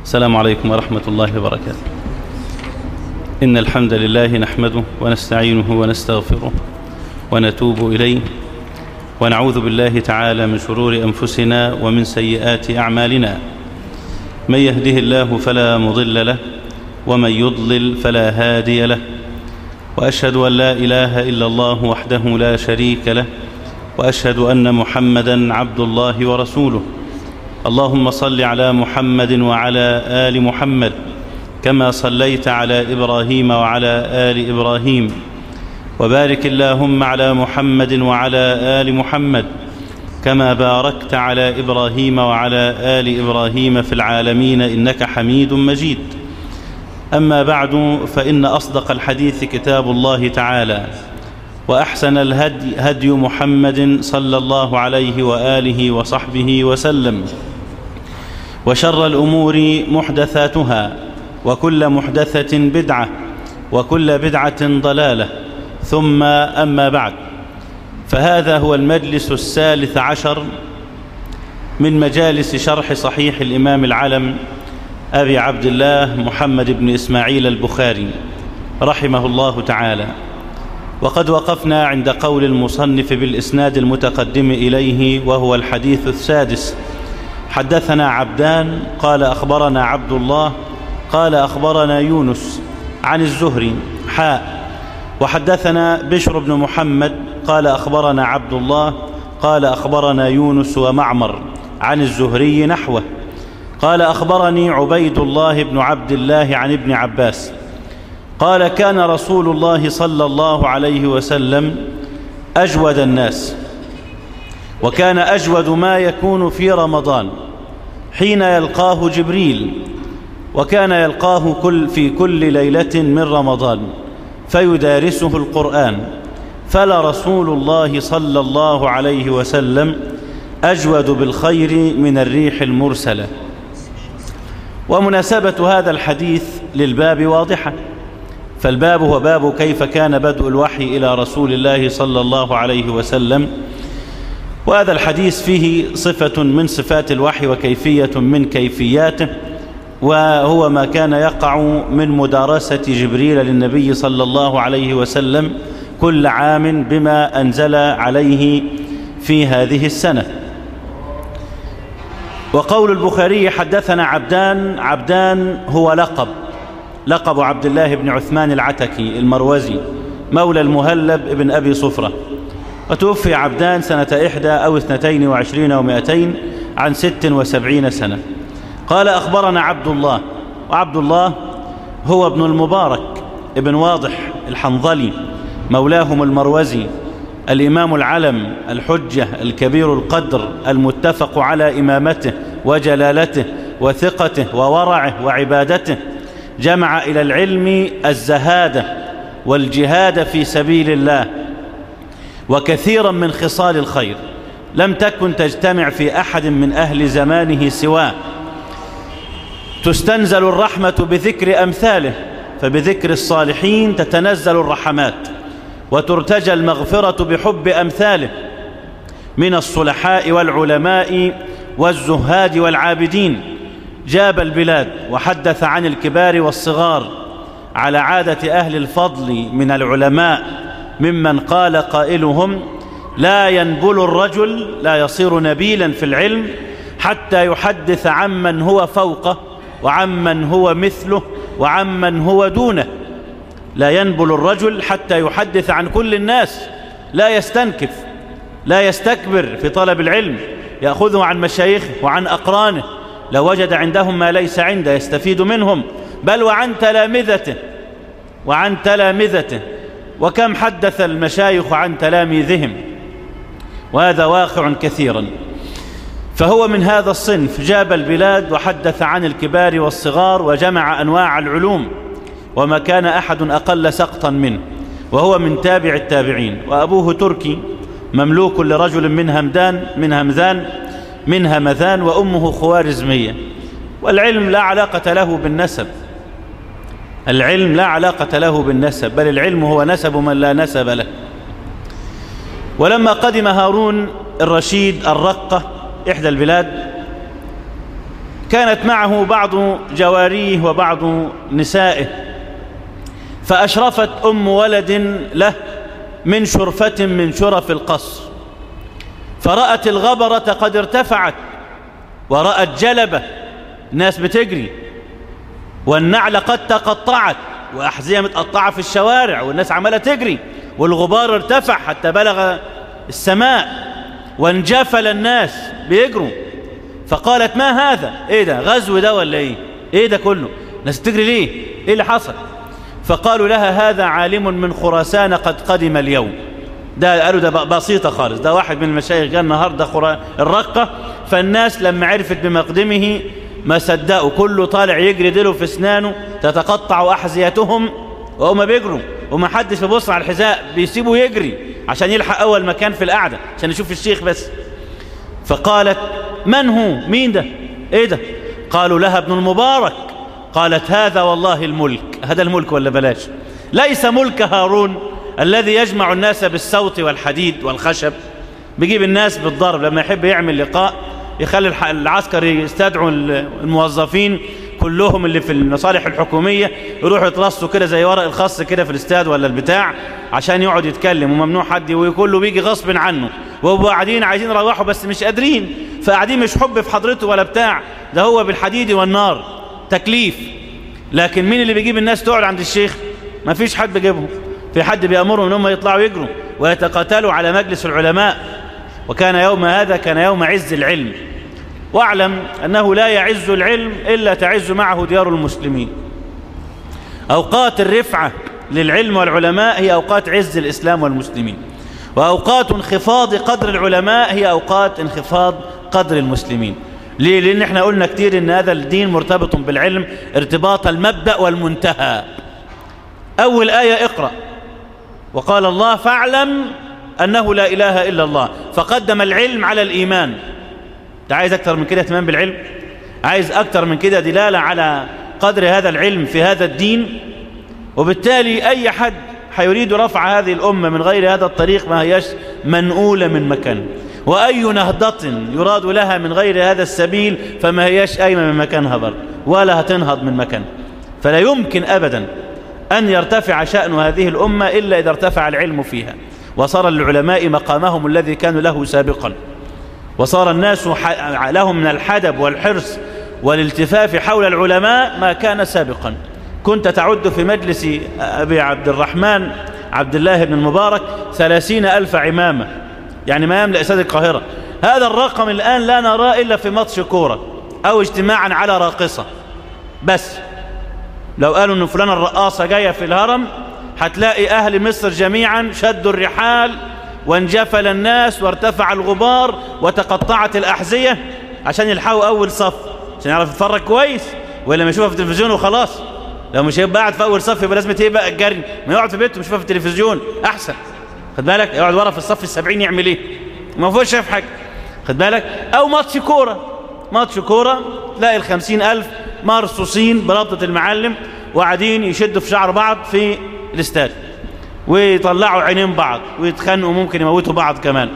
السلام عليكم ورحمة الله وبركاته إن الحمد لله نحمده ونستعينه ونستغفره ونتوب إليه ونعوذ بالله تعالى من شرور أنفسنا ومن سيئات أعمالنا من يهده الله فلا مضل له ومن يضلل فلا هادي له وأشهد أن لا إله إلا الله وحده لا شريك له وأشهد أن محمدا عبد الله ورسوله اللهم صل على محمد وعلى آل محمد كما صليت على إبراهيم وعلى آل إبراهيم وبارك اللهم على محمد وعلى آل محمد كما باركت على إبراهيم وعلى آل إبراهيم في العالمين إنك حميد مجيد أما بعد فإن أصدق الحديث كتاب الله تعالى وأحسن الهدي هدي محمد صلى الله عليه وآله وصحبه وسلم وشر الأمور محدثاتها وكل محدثة بدعة وكل بدعة ضلالة ثم أما بعد فهذا هو المجلس الثالث عشر من مجالس شرح صحيح الإمام العلم أبي عبد الله محمد بن إسماعيل البخاري رحمه الله تعالى وقد وقفنا عند قول المصنف بالإسناد المتقدم إليه وهو الحديث السادس حدثنا عبدان قال أخبرنا عبد الله قال أخبرنا يونس عن الزهري حاء وحدثنا بشر بن محمد قال أخبرنا عبد الله قال أخبرنا يونس ومعمر عن الزهري نحوه قال أخبرني عبيد الله بن عبد الله عن ابن عباس قال كان رسول الله صلى الله عليه وسلم أجود الناس وكان أجود ما يكون في رمضان حين يلقاه جبريل وكان يلقاه كل في كل ليلة من رمضان فيدارسه القرآن فلرسول الله صلى الله عليه وسلم أجود بالخير من الريح المرسلة ومناسبة هذا الحديث للباب واضحة فالباب هو باب كيف كان بدء الوحي إلى رسول الله صلى الله عليه وسلم وهذا الحديث فيه صفة من صفات الوحي وكيفية من كيفياته وهو ما كان يقع من مدارسة جبريل للنبي صلى الله عليه وسلم كل عام بما أنزل عليه في هذه السنة وقول البخاري حدثنا عبدان عبدان هو لقب لقب عبد الله بن عثمان العتكي المروزي مولى المهلب بن أبي صفرة وتوفي عبدان سنة إحدى أو اثنتين وعشرين ومائتين عن ست وسبعين سنة قال أخبرنا عبد الله وعبد الله هو ابن المبارك ابن واضح الحنظلي مولاهم المروزي الإمام العلم الحجة الكبير القدر المتفق على إمامته وجلالته وثقته وورعه وعبادته جمع إلى العلم الزهادة والجهاد في سبيل الله وكثيرا من خصال الخير لم تكن تجتمع في أحد من أهل زمانه سواه تستنزل الرحمة بذكر أمثاله فبذكر الصالحين تتنزل الرحمات وترتجى المغفرة بحب أمثاله من الصلحاء والعلماء والزهاد والعابدين جاب البلاد وحدث عن الكبار والصغار على عادة أهل الفضل من العلماء ممن قال قائلهم لا ينبل الرجل لا يصير نبيلا في العلم حتى يحدث عمن هو فوقه وعمن هو مثله وعمن هو دونه لا ينبل الرجل حتى يحدث عن كل الناس لا يستنكف لا يستكبر في طلب العلم يأخذه عن مشايخه وعن أقرانه لو وجد عندهم ما ليس عنده يستفيد منهم بل وعن تلامذته وعن تلامذته وكم حدث المشايخ عن تلاميذهم وهذا واقع كثيرا فهو من هذا الصنف جاب البلاد وحدث عن الكبار والصغار وجمع أنواع العلوم وما كان أحد أقل سقطا منه وهو من تابع التابعين وأبوه تركي مملوك لرجل من همدان من همذان من همذان وأمه خوارزمية والعلم لا علاقة له بالنسب العلم لا علاقة له بالنسب بل العلم هو نسب من لا نسب له ولما قدم هارون الرشيد الرقة إحدى البلاد كانت معه بعض جواريه وبعض نسائه فأشرفت أم ولد له من شرفة من شرف القصر فرأت الغبرة قد ارتفعت ورأت جلبة الناس بتجري والنعل قد تقطعت وأحذية متقطعة في الشوارع والناس عمالة تجري والغبار ارتفع حتى بلغ السماء وانجفل الناس بيجروا فقالت ما هذا ايه ده غزو ده ولا ايه ايه ده كله الناس تجري ليه ايه اللي حصل فقالوا لها هذا عالم من خراسان قد قدم اليوم ده قالوا ده بسيطة خالص ده واحد من المشايخ جاء النهاردة خرا... الرقة فالناس لما عرفت بمقدمه ما صدقوا كله طالع يجري ديله في اسنانه تتقطع أحذيتهم وهم بيجروا وما حدش بيبص على الحذاء بيسيبه يجري عشان يلحق أول مكان في القعدة عشان يشوف الشيخ بس فقالت من هو مين ده ايه ده قالوا لها ابن المبارك قالت هذا والله الملك هذا الملك ولا بلاش ليس ملك هارون الذي يجمع الناس بالصوت والحديد والخشب بيجيب الناس بالضرب لما يحب يعمل لقاء يخلي العسكر يستدعوا الموظفين كلهم اللي في المصالح الحكومية يروحوا يترصوا كده زي ورق الخاص كده في الاستاد ولا البتاع عشان يقعد يتكلم وممنوع حد وكله بيجي غصب عنه وهو قاعدين عايزين يروحوا بس مش قادرين فقاعدين مش حب في حضرته ولا بتاع ده هو بالحديد والنار تكليف لكن مين اللي بيجيب الناس تقعد عند الشيخ ما فيش حد بيجيبهم في حد بيأمرهم انهم يطلعوا يجروا ويتقاتلوا على مجلس العلماء وكان يوم هذا كان يوم عز العلم واعلم أنه لا يعز العلم إلا تعز معه ديار المسلمين أوقات الرفعة للعلم والعلماء هي أوقات عز الإسلام والمسلمين وأوقات انخفاض قدر العلماء هي أوقات انخفاض قدر المسلمين ليه؟ لأن احنا قلنا كتير ان هذا الدين مرتبط بالعلم ارتباط المبدأ والمنتهى أول آية اقرأ وقال الله فاعلم أنه لا إله إلا الله فقدم العلم على الإيمان انت عايز أكتر من كده اهتمام بالعلم عايز أكتر من كده دلالة على قدر هذا العلم في هذا الدين وبالتالي أي حد حيريد رفع هذه الأمة من غير هذا الطريق ما هيش منقولة من مكان وأي نهضة يراد لها من غير هذا السبيل فما هيش قايمة من مكانها بر ولا هتنهض من مكان فلا يمكن أبدا أن يرتفع شأن هذه الأمة إلا إذا ارتفع العلم فيها وصار للعلماء مقامهم الذي كانوا له سابقا وصار الناس لهم من الحدب والحرص والالتفاف حول العلماء ما كان سابقا كنت تعد في مجلس أبي عبد الرحمن عبد الله بن المبارك ثلاثين ألف عمامة يعني ما يملأ استاد القاهرة هذا الرقم الآن لا نراه إلا في ماتش كورة أو اجتماعا على راقصة بس لو قالوا أن فلان الرقاصة جاية في الهرم هتلاقي أهل مصر جميعا شدوا الرحال وانجفل الناس وارتفع الغبار وتقطعت الأحذية عشان يلحقوا أول صف عشان يعرف يتفرج كويس ولا ما يشوفها في التلفزيون وخلاص لو مش هيبقى قاعد في أول صف يبقى لازم ايه بقى الجري ما يقعد في بيته يشوفها في التلفزيون أحسن خد بالك يقعد ورا في الصف السبعين يعمل ايه ما فيهوش شايف حاجة خد بالك أو ماتش كورة ماتش كورة تلاقي الخمسين ألف مرصوصين برابطة المعلم وقاعدين يشدوا في شعر بعض في الاستاد ويطلعوا عينين بعض ويتخانقوا ممكن يموتوا بعض كمان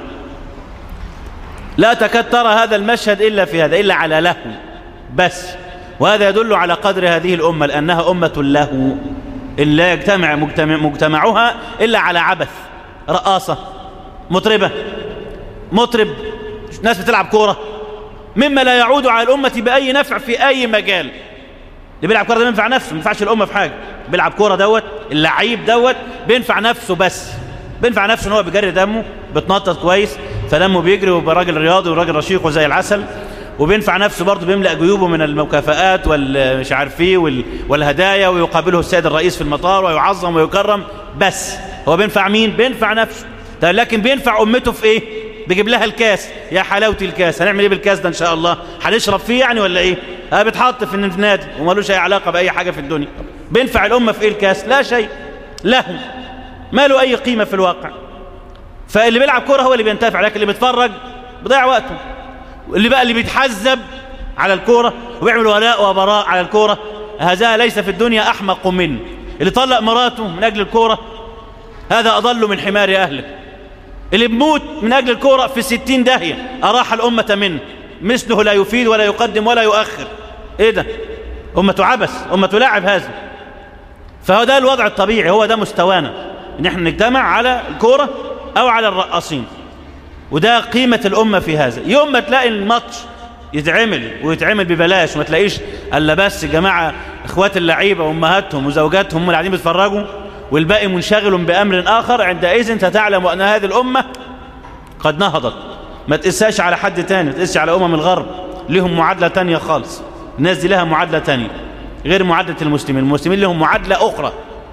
لا تكاد ترى هذا المشهد إلا في هذا إلا على لهو بس وهذا يدل على قدر هذه الأمة لأنها أمة له إن لا يجتمع مجتمع مجتمعها إلا على عبث رقاصة مطربة مطرب ناس بتلعب كورة مما لا يعود على الأمة بأي نفع في أي مجال اللي بيلعب كورة ده بينفع نفسه ما ينفعش الأمة في حاجة بيلعب كورة دوت اللعيب دوت بينفع نفسه بس بينفع نفسه ان هو بيجري دمه بتنطط كويس فدمه بيجري ويبقى راجل رياضي وراجل رشيق وزي العسل وبينفع نفسه برضه بيملأ جيوبه من المكافآت والمش عارف ايه والهدايا ويقابله السيد الرئيس في المطار ويعظم ويكرم بس هو بينفع مين بينفع نفسه طيب لكن بينفع امته في ايه بيجيب لها الكاس يا حلاوه الكاس هنعمل ايه بالكاس ده ان شاء الله هنشرب فيه يعني ولا ايه ها بيتحط في النادي ومالوش اي علاقه باي حاجه في الدنيا بينفع الامه في ايه الكاس لا شيء له ما له اي قيمه في الواقع فاللي بيلعب كوره هو اللي بينتفع لكن اللي بيتفرج بيضيع وقته اللي بقى اللي بيتحزب على الكوره وبيعمل ولاء وبراء على الكوره هذا ليس في الدنيا احمق منه اللي طلق مراته من اجل الكوره هذا اضل من حمار اهله اللي بموت من أجل الكورة في ستين داهية أراح الأمة منه مثله لا يفيد ولا يقدم ولا يؤخر ايه ده أمة عبث أمة لاعب هذا فهو ده الوضع الطبيعي هو ده مستوانا ان احنا نجتمع على الكورة او على الرقاصين وده قيمة الأمة في هذا يوم ما تلاقي الماتش يتعمل ويتعمل ببلاش وما تلاقيش الا بس جماعة اخوات اللعيبة وامهاتهم وزوجاتهم اللي قاعدين بيتفرجوا والباقي منشغل بأمر آخر عندئذ انت تعلم أن هذه الأمة قد نهضت ما تقساش على حد تاني ما تقسش على أمم الغرب لهم معادلة تانية خالص الناس دي لها معادلة تانية غير معادلة المسلمين المسلمين لهم معادلة أخرى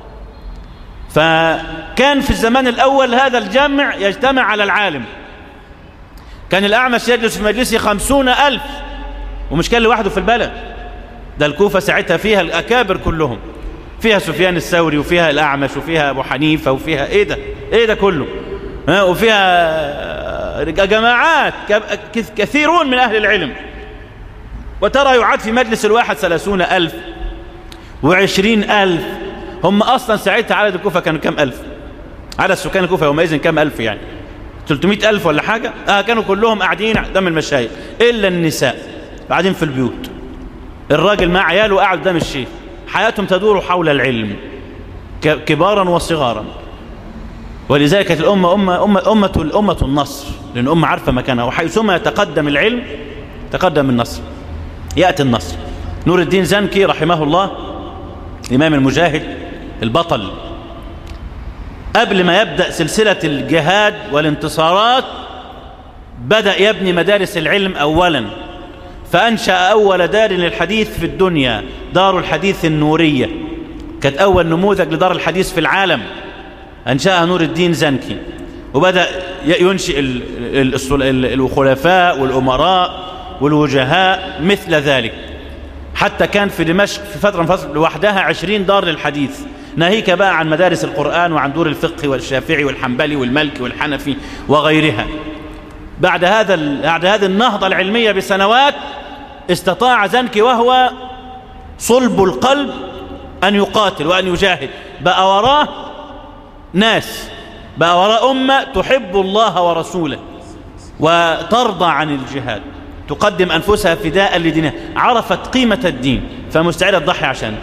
فكان في الزمان الأول هذا الجامع يجتمع على العالم كان الأعمش يجلس في مجلسه خمسون ألف ومش كان لوحده في البلد ده الكوفة ساعتها فيها الأكابر كلهم فيها سفيان الثوري وفيها الأعمش وفيها أبو حنيفة وفيها إيه ده إيه ده كله ها وفيها جماعات كثيرون من أهل العلم وترى يعاد في مجلس الواحد ثلاثون ألف وعشرين ألف هم أصلا ساعتها عدد الكوفة كانوا كم ألف عدد سكان الكوفة يومئذ كم ألف يعني 300 ألف ولا حاجة آه كانوا كلهم قاعدين قدام المشايخ إلا النساء قاعدين في البيوت الراجل مع عياله قاعد قدام الشيخ حياتهم تدور حول العلم كبارا وصغارا ولذلك كانت الأمة أمة أمة أمة الأمة النصر لأن الأمة عارفة مكانها وحيثما يتقدم العلم تقدم النصر يأتي النصر نور الدين زنكي رحمه الله الإمام المجاهد البطل قبل ما يبدأ سلسلة الجهاد والانتصارات بدأ يبني مدارس العلم أولا فأنشأ أول دار للحديث في الدنيا دار الحديث النورية كانت أول نموذج لدار الحديث في العالم أنشأها نور الدين زنكي وبدأ ينشئ الخلفاء والأمراء والوجهاء مثل ذلك حتى كان في دمشق في فترة من فترة لوحدها عشرين دار للحديث ناهيك بقى عن مدارس القرآن وعن دور الفقه والشافعي والحنبلي والمالكي والحنفي وغيرها بعد هذا بعد هذه النهضة العلمية بسنوات استطاع زنكي وهو صلب القلب أن يقاتل وأن يجاهد بقى وراه ناس بقى وراء أمة تحب الله ورسوله وترضى عن الجهاد تقدم أنفسها فداء لدينها عرفت قيمة الدين فمستعدة تضحي عشانه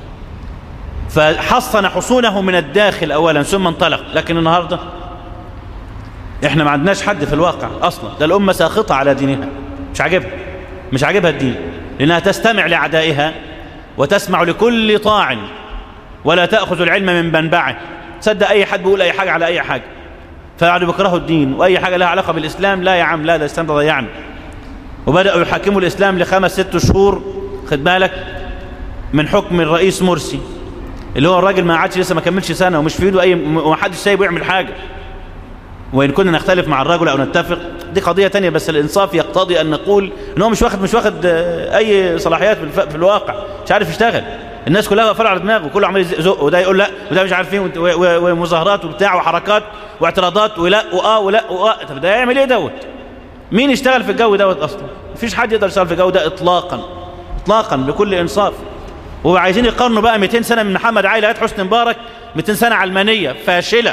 فحصن حصونه من الداخل أولا ثم انطلق لكن النهاردة احنا ما عندناش حد في الواقع أصلا ده الأمة ساخطة على دينها مش عاجبها مش عاجبها الدين لأنها تستمع لأعدائها وتسمع لكل طاع ولا تأخذ العلم من منبعه تصدق أي حد بيقول أي حاجة على أي حاجة فقعدوا بيكرهوا الدين وأي حاجة لها علاقة بالإسلام لا يا عم لا ده الإسلام ده ضيعنا وبدأوا يحكموا الإسلام لخمس ست شهور خد بالك من حكم الرئيس مرسي اللي هو الراجل ما قعدش لسه ما كملش سنة ومش في ايده أي ومحدش سايبه يعمل حاجة وإن كنا نختلف مع الرجل أو نتفق دي قضية تانية بس الإنصاف يقتضي أن نقول إن هو مش واخد مش واخد أي صلاحيات في الواقع مش عارف يشتغل الناس كلها واقفه على دماغه وكله عمال يزق وده يقول لا وده مش عارف ايه ومظاهرات وبتاع وحركات واعتراضات ولا واه ولا واه طب ده يعمل ايه دوت مين يشتغل في الجو دوت اصلا مفيش حد يقدر يشتغل في الجو ده اطلاقا اطلاقا بكل انصاف وعايزين يقارنوا بقى 200 سنه من محمد علي لغايه حسني مبارك 200 سنه علمانيه فاشله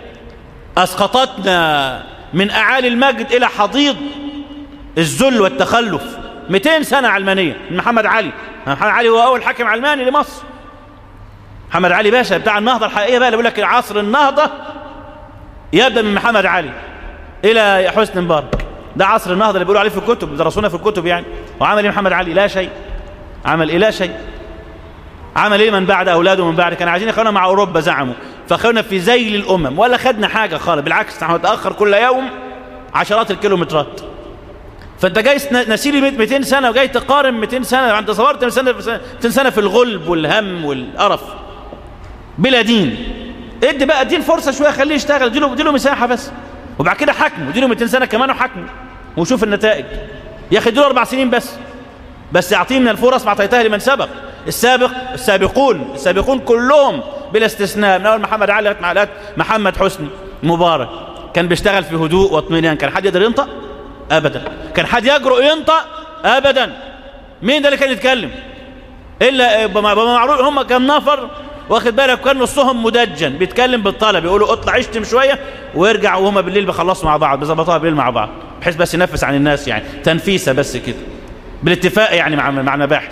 اسقطتنا من اعالي المجد الى حضيض الذل والتخلف 200 سنه علمانيه من محمد علي محمد علي هو اول حاكم علماني لمصر محمد علي باشا بتاع النهضه الحقيقيه بقى اللي بيقول لك عصر النهضه يبدا من محمد علي الى حسني مبارك ده عصر النهضه اللي بيقولوا عليه في الكتب درسونا في الكتب يعني وعمل ايه محمد علي لا شيء عمل ايه لا شيء عمل ايه من بعد اولاده ومن بعد كان عايزين يخلونا مع اوروبا زعموا فخلونا في ذيل الامم ولا خدنا حاجه خالص بالعكس نحن نتاخر كل يوم عشرات الكيلومترات فانت جاي نسيري 200 سنه وجاي تقارن 200 سنه انت صورت 200 سنه 200 سنه في الغلب والهم والقرف بلا دين ادي بقى الدين فرصه شويه خليه يشتغل اديله اديله مساحه بس وبعد كده حكمه اديله 200 سنه كمان وحكمه وشوف النتائج يا اخي اديله اربع سنين بس بس اعطيه من الفرص ما اعطيتها لمن سبق السابق السابقون السابقون كلهم بلا استثناء من اول محمد علي لغايه محمد حسني مبارك كان بيشتغل في هدوء واطمئنان كان حد يقدر ينطق ابدا كان حد يجرؤ ينطق ابدا مين ده اللي كان يتكلم الا بمعروف هم كان نفر واخد بالك كان نصهم مدجن بيتكلم بالطلب يقولوا اطلع اشتم شويه ويرجع وهما بالليل بيخلصوا مع بعض بيظبطوها بالليل مع بعض بحيث بس ينفس عن الناس يعني تنفيسه بس كده بالاتفاق يعني مع مع المباحث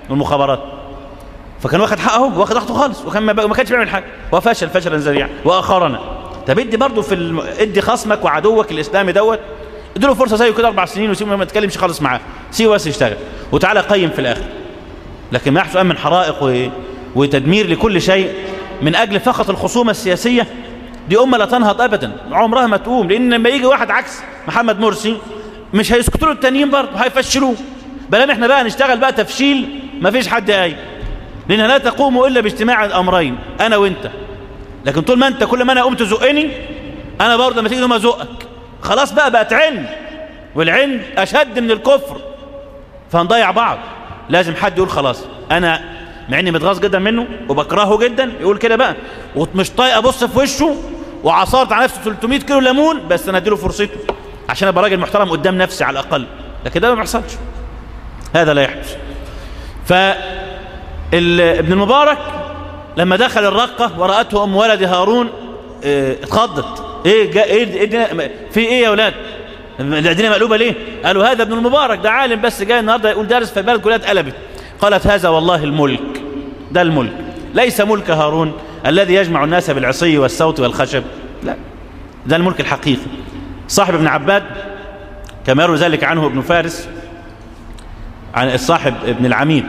والمخابرات فكان واخد حقه واخد راحته خالص وكان ما, ما كانش بيعمل حاجه وفشل فشلا ذريعا واخرنا طب ادي برضه في الم... ادي خصمك وعدوك الاسلامي دوت اديله فرصه زيه كده اربع سنين وسيبه ما تتكلمش خالص معاه سيبه بس يشتغل وتعالى قيم في الاخر لكن ما يحدث من حرائق و... وتدمير لكل شيء من اجل فقط الخصومه السياسيه دي امه لا تنهض ابدا عمرها ما تقوم لان لما يجي واحد عكس محمد مرسي مش هيسكتوا له التانيين برضه هيفشلوه بل احنا بقى نشتغل بقى تفشيل ما فيش حد قايم لانها لا تقوم الا باجتماع الامرين انا وانت لكن طول ما انت كل ما انا قمت تزقني انا برضه لما تيجي ما ازقك خلاص بقى بقت عند والعند اشد من الكفر فهنضيع بعض لازم حد يقول خلاص انا مع اني متغاظ جدا منه وبكرهه جدا يقول كده بقى ومش طايق ابص في وشه وعصرت على نفسي 300 كيلو ليمون بس انا اديله فرصته عشان ابقى راجل محترم قدام نفسي على الاقل لكن ده ما بيحصلش هذا لا يحدث ف ابن المبارك لما دخل الرقة ورأته أم ولد هارون اه اتخضت ايه, جا ايه, إيه في ايه يا ولاد الدنيا مقلوبة ليه قالوا هذا ابن المبارك ده عالم بس جاي النهاردة يقول دارس فالبلد كلها اتقلبت قالت هذا والله الملك ده الملك ليس ملك هارون الذي يجمع الناس بالعصي والصوت والخشب لا ده الملك الحقيقي صاحب ابن عباد كما يروي ذلك عنه ابن فارس عن الصاحب ابن العميد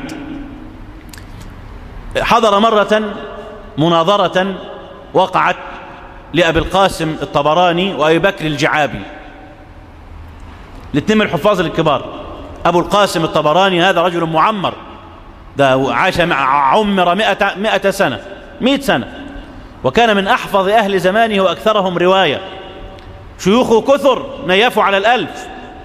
حضر مرة مناظرة وقعت لأبي القاسم الطبراني وأبي بكر الجعابي الاثنين من الحفاظ الكبار أبو القاسم الطبراني هذا رجل معمر ده عاش مع عمر مئة, مئة سنة مئة سنة وكان من أحفظ أهل زمانه وأكثرهم رواية شيوخه كثر نيفوا على الألف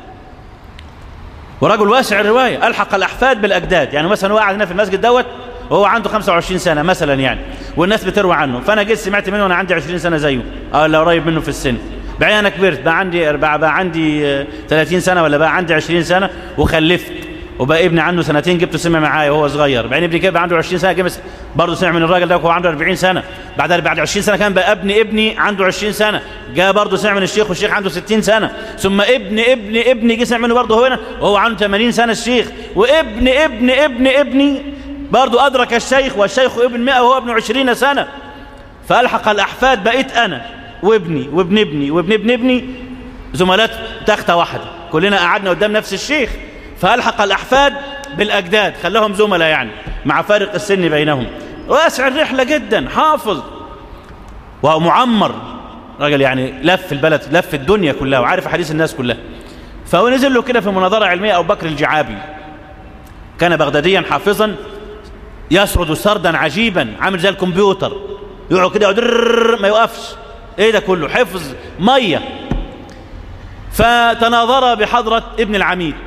ورجل واسع الرواية ألحق الأحفاد بالأجداد يعني مثلا هو قاعد هنا في المسجد دوت وهو عنده 25 سنة مثلا يعني والناس بتروي عنه فأنا جيت سمعت منه وأنا عندي 20 سنة زيه أو لو قريب منه في السن بعدين أنا كبرت بقى عندي بقى, بقى عندي 30 سنة ولا بقى عندي 20 سنة وخلفت وبقى ابني عنده سنتين جبته سمع معايا وهو صغير بعدين ابني كده عنده 20 سنة جه برضه سمع من الراجل ده وهو عنده 40 سنة بعد بعد 20 سنة كان بقى ابن ابني عنده 20 سنة جاء برضه سمع من الشيخ والشيخ عنده 60 سنة ثم ابن ابن ابني جه سمع منه برضه هنا وهو عنده 80 سنة الشيخ وابن ابن ابن ابني برضه أدرك الشيخ والشيخ ابن 100 وهو ابن 20 سنة فألحق الأحفاد بقيت أنا وابني وابن ابني وابن ابن ابني زملات تختة واحدة كلنا قعدنا قدام نفس الشيخ فألحق الأحفاد بالأجداد خلاهم زملاء يعني مع فارق السن بينهم واسع الرحلة جدا حافظ ومعمر راجل يعني لف البلد لف الدنيا كلها وعارف حديث الناس كلها فهو نزل له كده في مناظرة علمية أبو بكر الجعابي كان بغداديا حافظا يسرد سردا عجيبا عامل زي الكمبيوتر يقعد كده يقعد ما يوقفش ايه ده كله حفظ ميه فتناظر بحضرة ابن العميد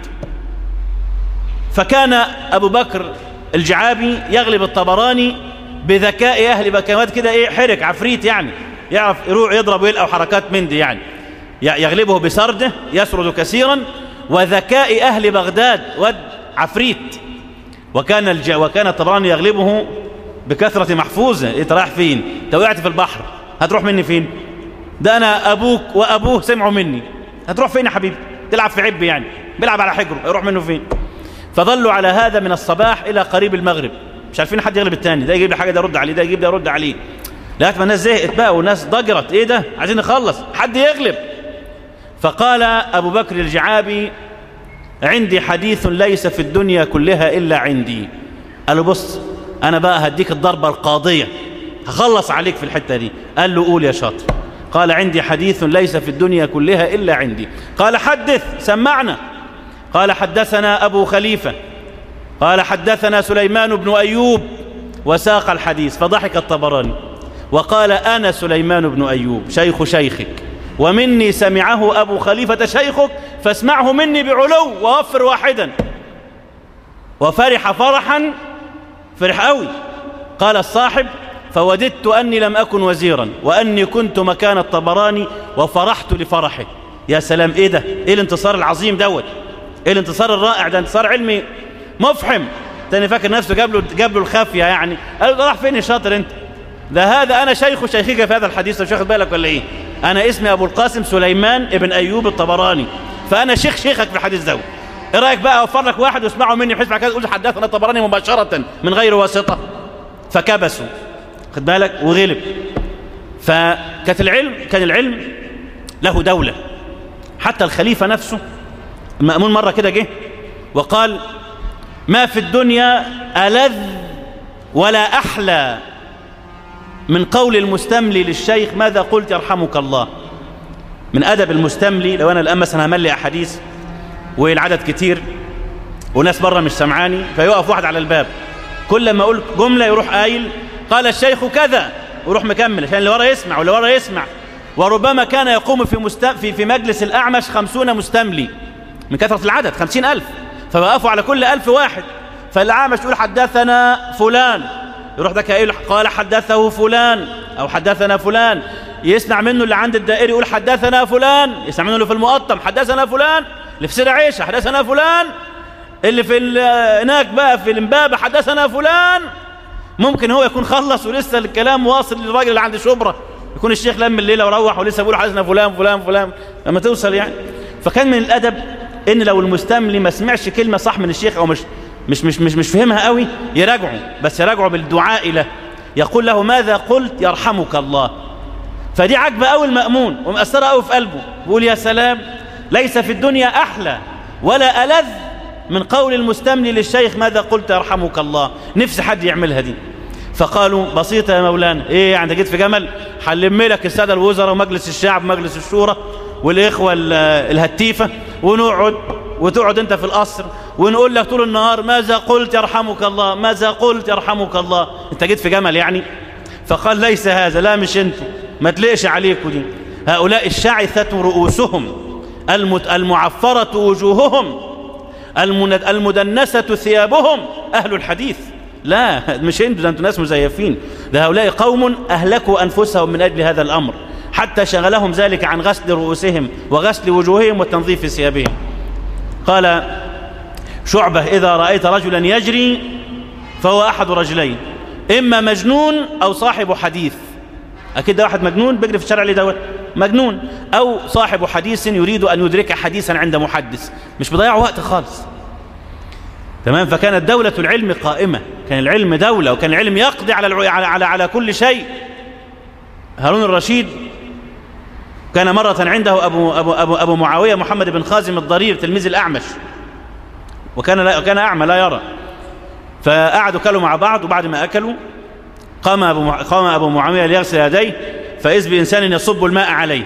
فكان أبو بكر الجعابي يغلب الطبراني بذكاء أهل بكامات كده إيه حرك عفريت يعني يعرف يروح يضرب ويلقى وحركات من دي يعني يغلبه بسرده يسرد كثيرا وذكاء أهل بغداد ود عفريت وكان الج... وكان الطبراني يغلبه بكثرة محفوظة انت رايح فين انت وقعت في البحر هتروح مني فين ده انا ابوك وابوه سمعوا مني هتروح فين يا حبيبي تلعب في عب يعني بيلعب على حجره يروح منه فين فظلوا على هذا من الصباح الى قريب المغرب مش عارفين حد يغلب الثاني ده يجيب لي حاجه ده يرد عليه ده يجيب ده يرد عليه لغايه ما الناس زهقت بقى والناس ضجرت ايه ده عايزين نخلص حد يغلب فقال ابو بكر الجعابي عندي حديث ليس في الدنيا كلها الا عندي قال له بص انا بقى هديك الضربه القاضيه هخلص عليك في الحته دي قال له قول يا شاطر قال عندي حديث ليس في الدنيا كلها الا عندي قال حدث سمعنا قال حدثنا ابو خليفه قال حدثنا سليمان بن ايوب وساق الحديث فضحك الطبراني وقال انا سليمان بن ايوب شيخ شيخك ومني سمعه ابو خليفه شيخك فاسمعه مني بعلو ووفر واحدا وفرح فرحا فرح قوي قال الصاحب فوددت أني لم أكن وزيرا وأني كنت مكان الطبراني وفرحت لفرحه يا سلام إيه ده إيه الانتصار العظيم دوت إيه الانتصار الرائع ده انتصار علمي مفحم تاني فاكر نفسه جاب له جاب له الخافيه يعني قال له راح فين يا شاطر انت ده هذا انا شيخ شيخك في هذا الحديث مش واخد بالك ولا ايه انا اسمي ابو القاسم سليمان ابن ايوب الطبراني فانا شيخ شيخك في الحديث ده ايه رايك بقى اوفر لك واحد واسمعوا مني بحيث بعد كده تقول حدثنا الطبراني مباشره من غير واسطه فكبسوا خد بالك وغلب فكانت العلم كان العلم له دوله حتى الخليفه نفسه المأمون مره كده جه وقال ما في الدنيا ألذ ولا أحلى من قول المستملي للشيخ ماذا قلت يرحمك الله من أدب المستملي لو أنا الآن مثلا هملي أحاديث والعدد كتير وناس بره مش سمعاني فيقف واحد على الباب كل ما أقول جملة يروح قايل قال الشيخ كذا ويروح مكمل عشان اللي ورا يسمع واللي ورا يسمع وربما كان يقوم في, مستم... في, في مجلس الأعمش خمسون مستملي من كثرة العدد خمسين ألف فوقفوا على كل ألف واحد فالأعمش يقول حدثنا فلان يروح ده قايل قال حدثه فلان أو حدثنا فلان يسمع منه اللي عند الدائري يقول حدثنا فلان يسمع منه اللي في المقطم حدثنا فلان اللي في سير عيشة حدثنا فلان اللي في هناك بقى في الامبابة حدثنا فلان ممكن هو يكون خلص ولسه الكلام واصل للراجل اللي عند شبرا يكون الشيخ لم الليلة وروح ولسه بيقول حدثنا فلان فلان فلان لما توصل يعني فكان من الأدب ان لو المستملي ما سمعش كلمة صح من الشيخ او مش مش مش مش, مش فهمها قوي يراجعه بس يراجعه بالدعاء له يقول له ماذا قلت يرحمك الله فدي عجبة قوي المأمون ومأثرة قوي في قلبه بيقول يا سلام ليس في الدنيا أحلى ولا ألذ من قول المستملي للشيخ ماذا قلت يرحمك الله نفس حد يعملها دي فقالوا بسيطة يا مولانا ايه يعني جيت في جمل هنلم لك السادة الوزراء ومجلس الشعب ومجلس الشورى والإخوة الهتيفة ونقعد وتقعد انت في القصر ونقول لك طول النهار ماذا قلت يرحمك الله ماذا قلت يرحمك الله انت جيت في جمل يعني فقال ليس هذا لا مش انتوا ما تلقش عليكم دي هؤلاء الشعثة رؤوسهم المعفرة وجوههم المدنسة ثيابهم أهل الحديث لا مش انتوا ده انتوا ناس مزيفين ده هؤلاء قوم أهلكوا أنفسهم من أجل هذا الأمر حتى شغلهم ذلك عن غسل رؤوسهم وغسل وجوههم وتنظيف ثيابهم قال شعبة إذا رأيت رجلا يجري فهو أحد رجلين إما مجنون أو صاحب حديث أكيد ده واحد مجنون بيجري في الشارع ليه دوت مجنون أو صاحب حديث يريد أن يدرك حديثا عند محدث مش بضيع وقت خالص تمام فكانت دولة العلم قائمة كان العلم دولة وكان العلم يقضي على على على, على كل شيء هارون الرشيد كان مرة عنده أبو, أبو, أبو, أبو معاوية محمد بن خازم الضرير تلميذ الأعمش وكان لا كان أعمى لا يرى فقعدوا كلوا مع بعض وبعد ما أكلوا قام أبو, قام أبو معاوية ليغسل يديه فإذ بإنسان يصب الماء عليه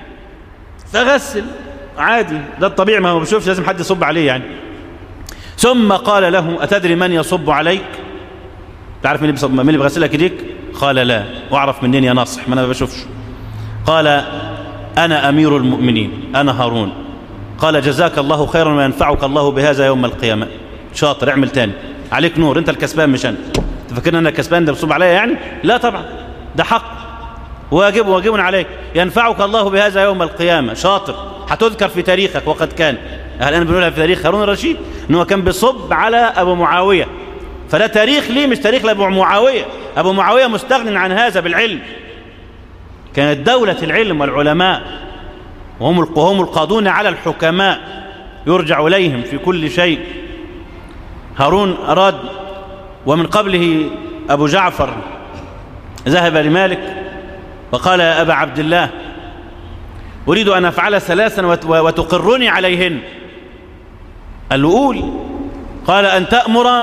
فغسل عادي ده الطبيعي ما هو بيشوفش لازم حد يصب عليه يعني ثم قال له أتدري من يصب عليك تعرف مين اللي مين اللي بيغسلك ايديك قال لا واعرف منين يا ناصح ما انا ما بشوفش قال أنا أمير المؤمنين أنا هارون قال جزاك الله خيرا وينفعك الله بهذا يوم القيامة شاطر اعمل تاني عليك نور انت الكسبان مش انا تفكرنا انا الكسبان ده بصوب عليا يعني لا طبعا ده حق واجب واجب عليك ينفعك الله بهذا يوم القيامة شاطر هتذكر في تاريخك وقد كان الآن بنقولها في تاريخ هارون الرشيد ان هو كان بيصب على أبو معاوية فده تاريخ ليه مش تاريخ لأبو معاوية أبو معاوية مستغن عن هذا بالعلم كانت دولة العلم والعلماء وهم هم القاضون على الحكماء يرجع إليهم في كل شيء هارون أراد ومن قبله أبو جعفر ذهب لمالك وقال يا أبا عبد الله أريد أن أفعل ثلاثا وتقرني عليهن قال له قول قال أن تأمر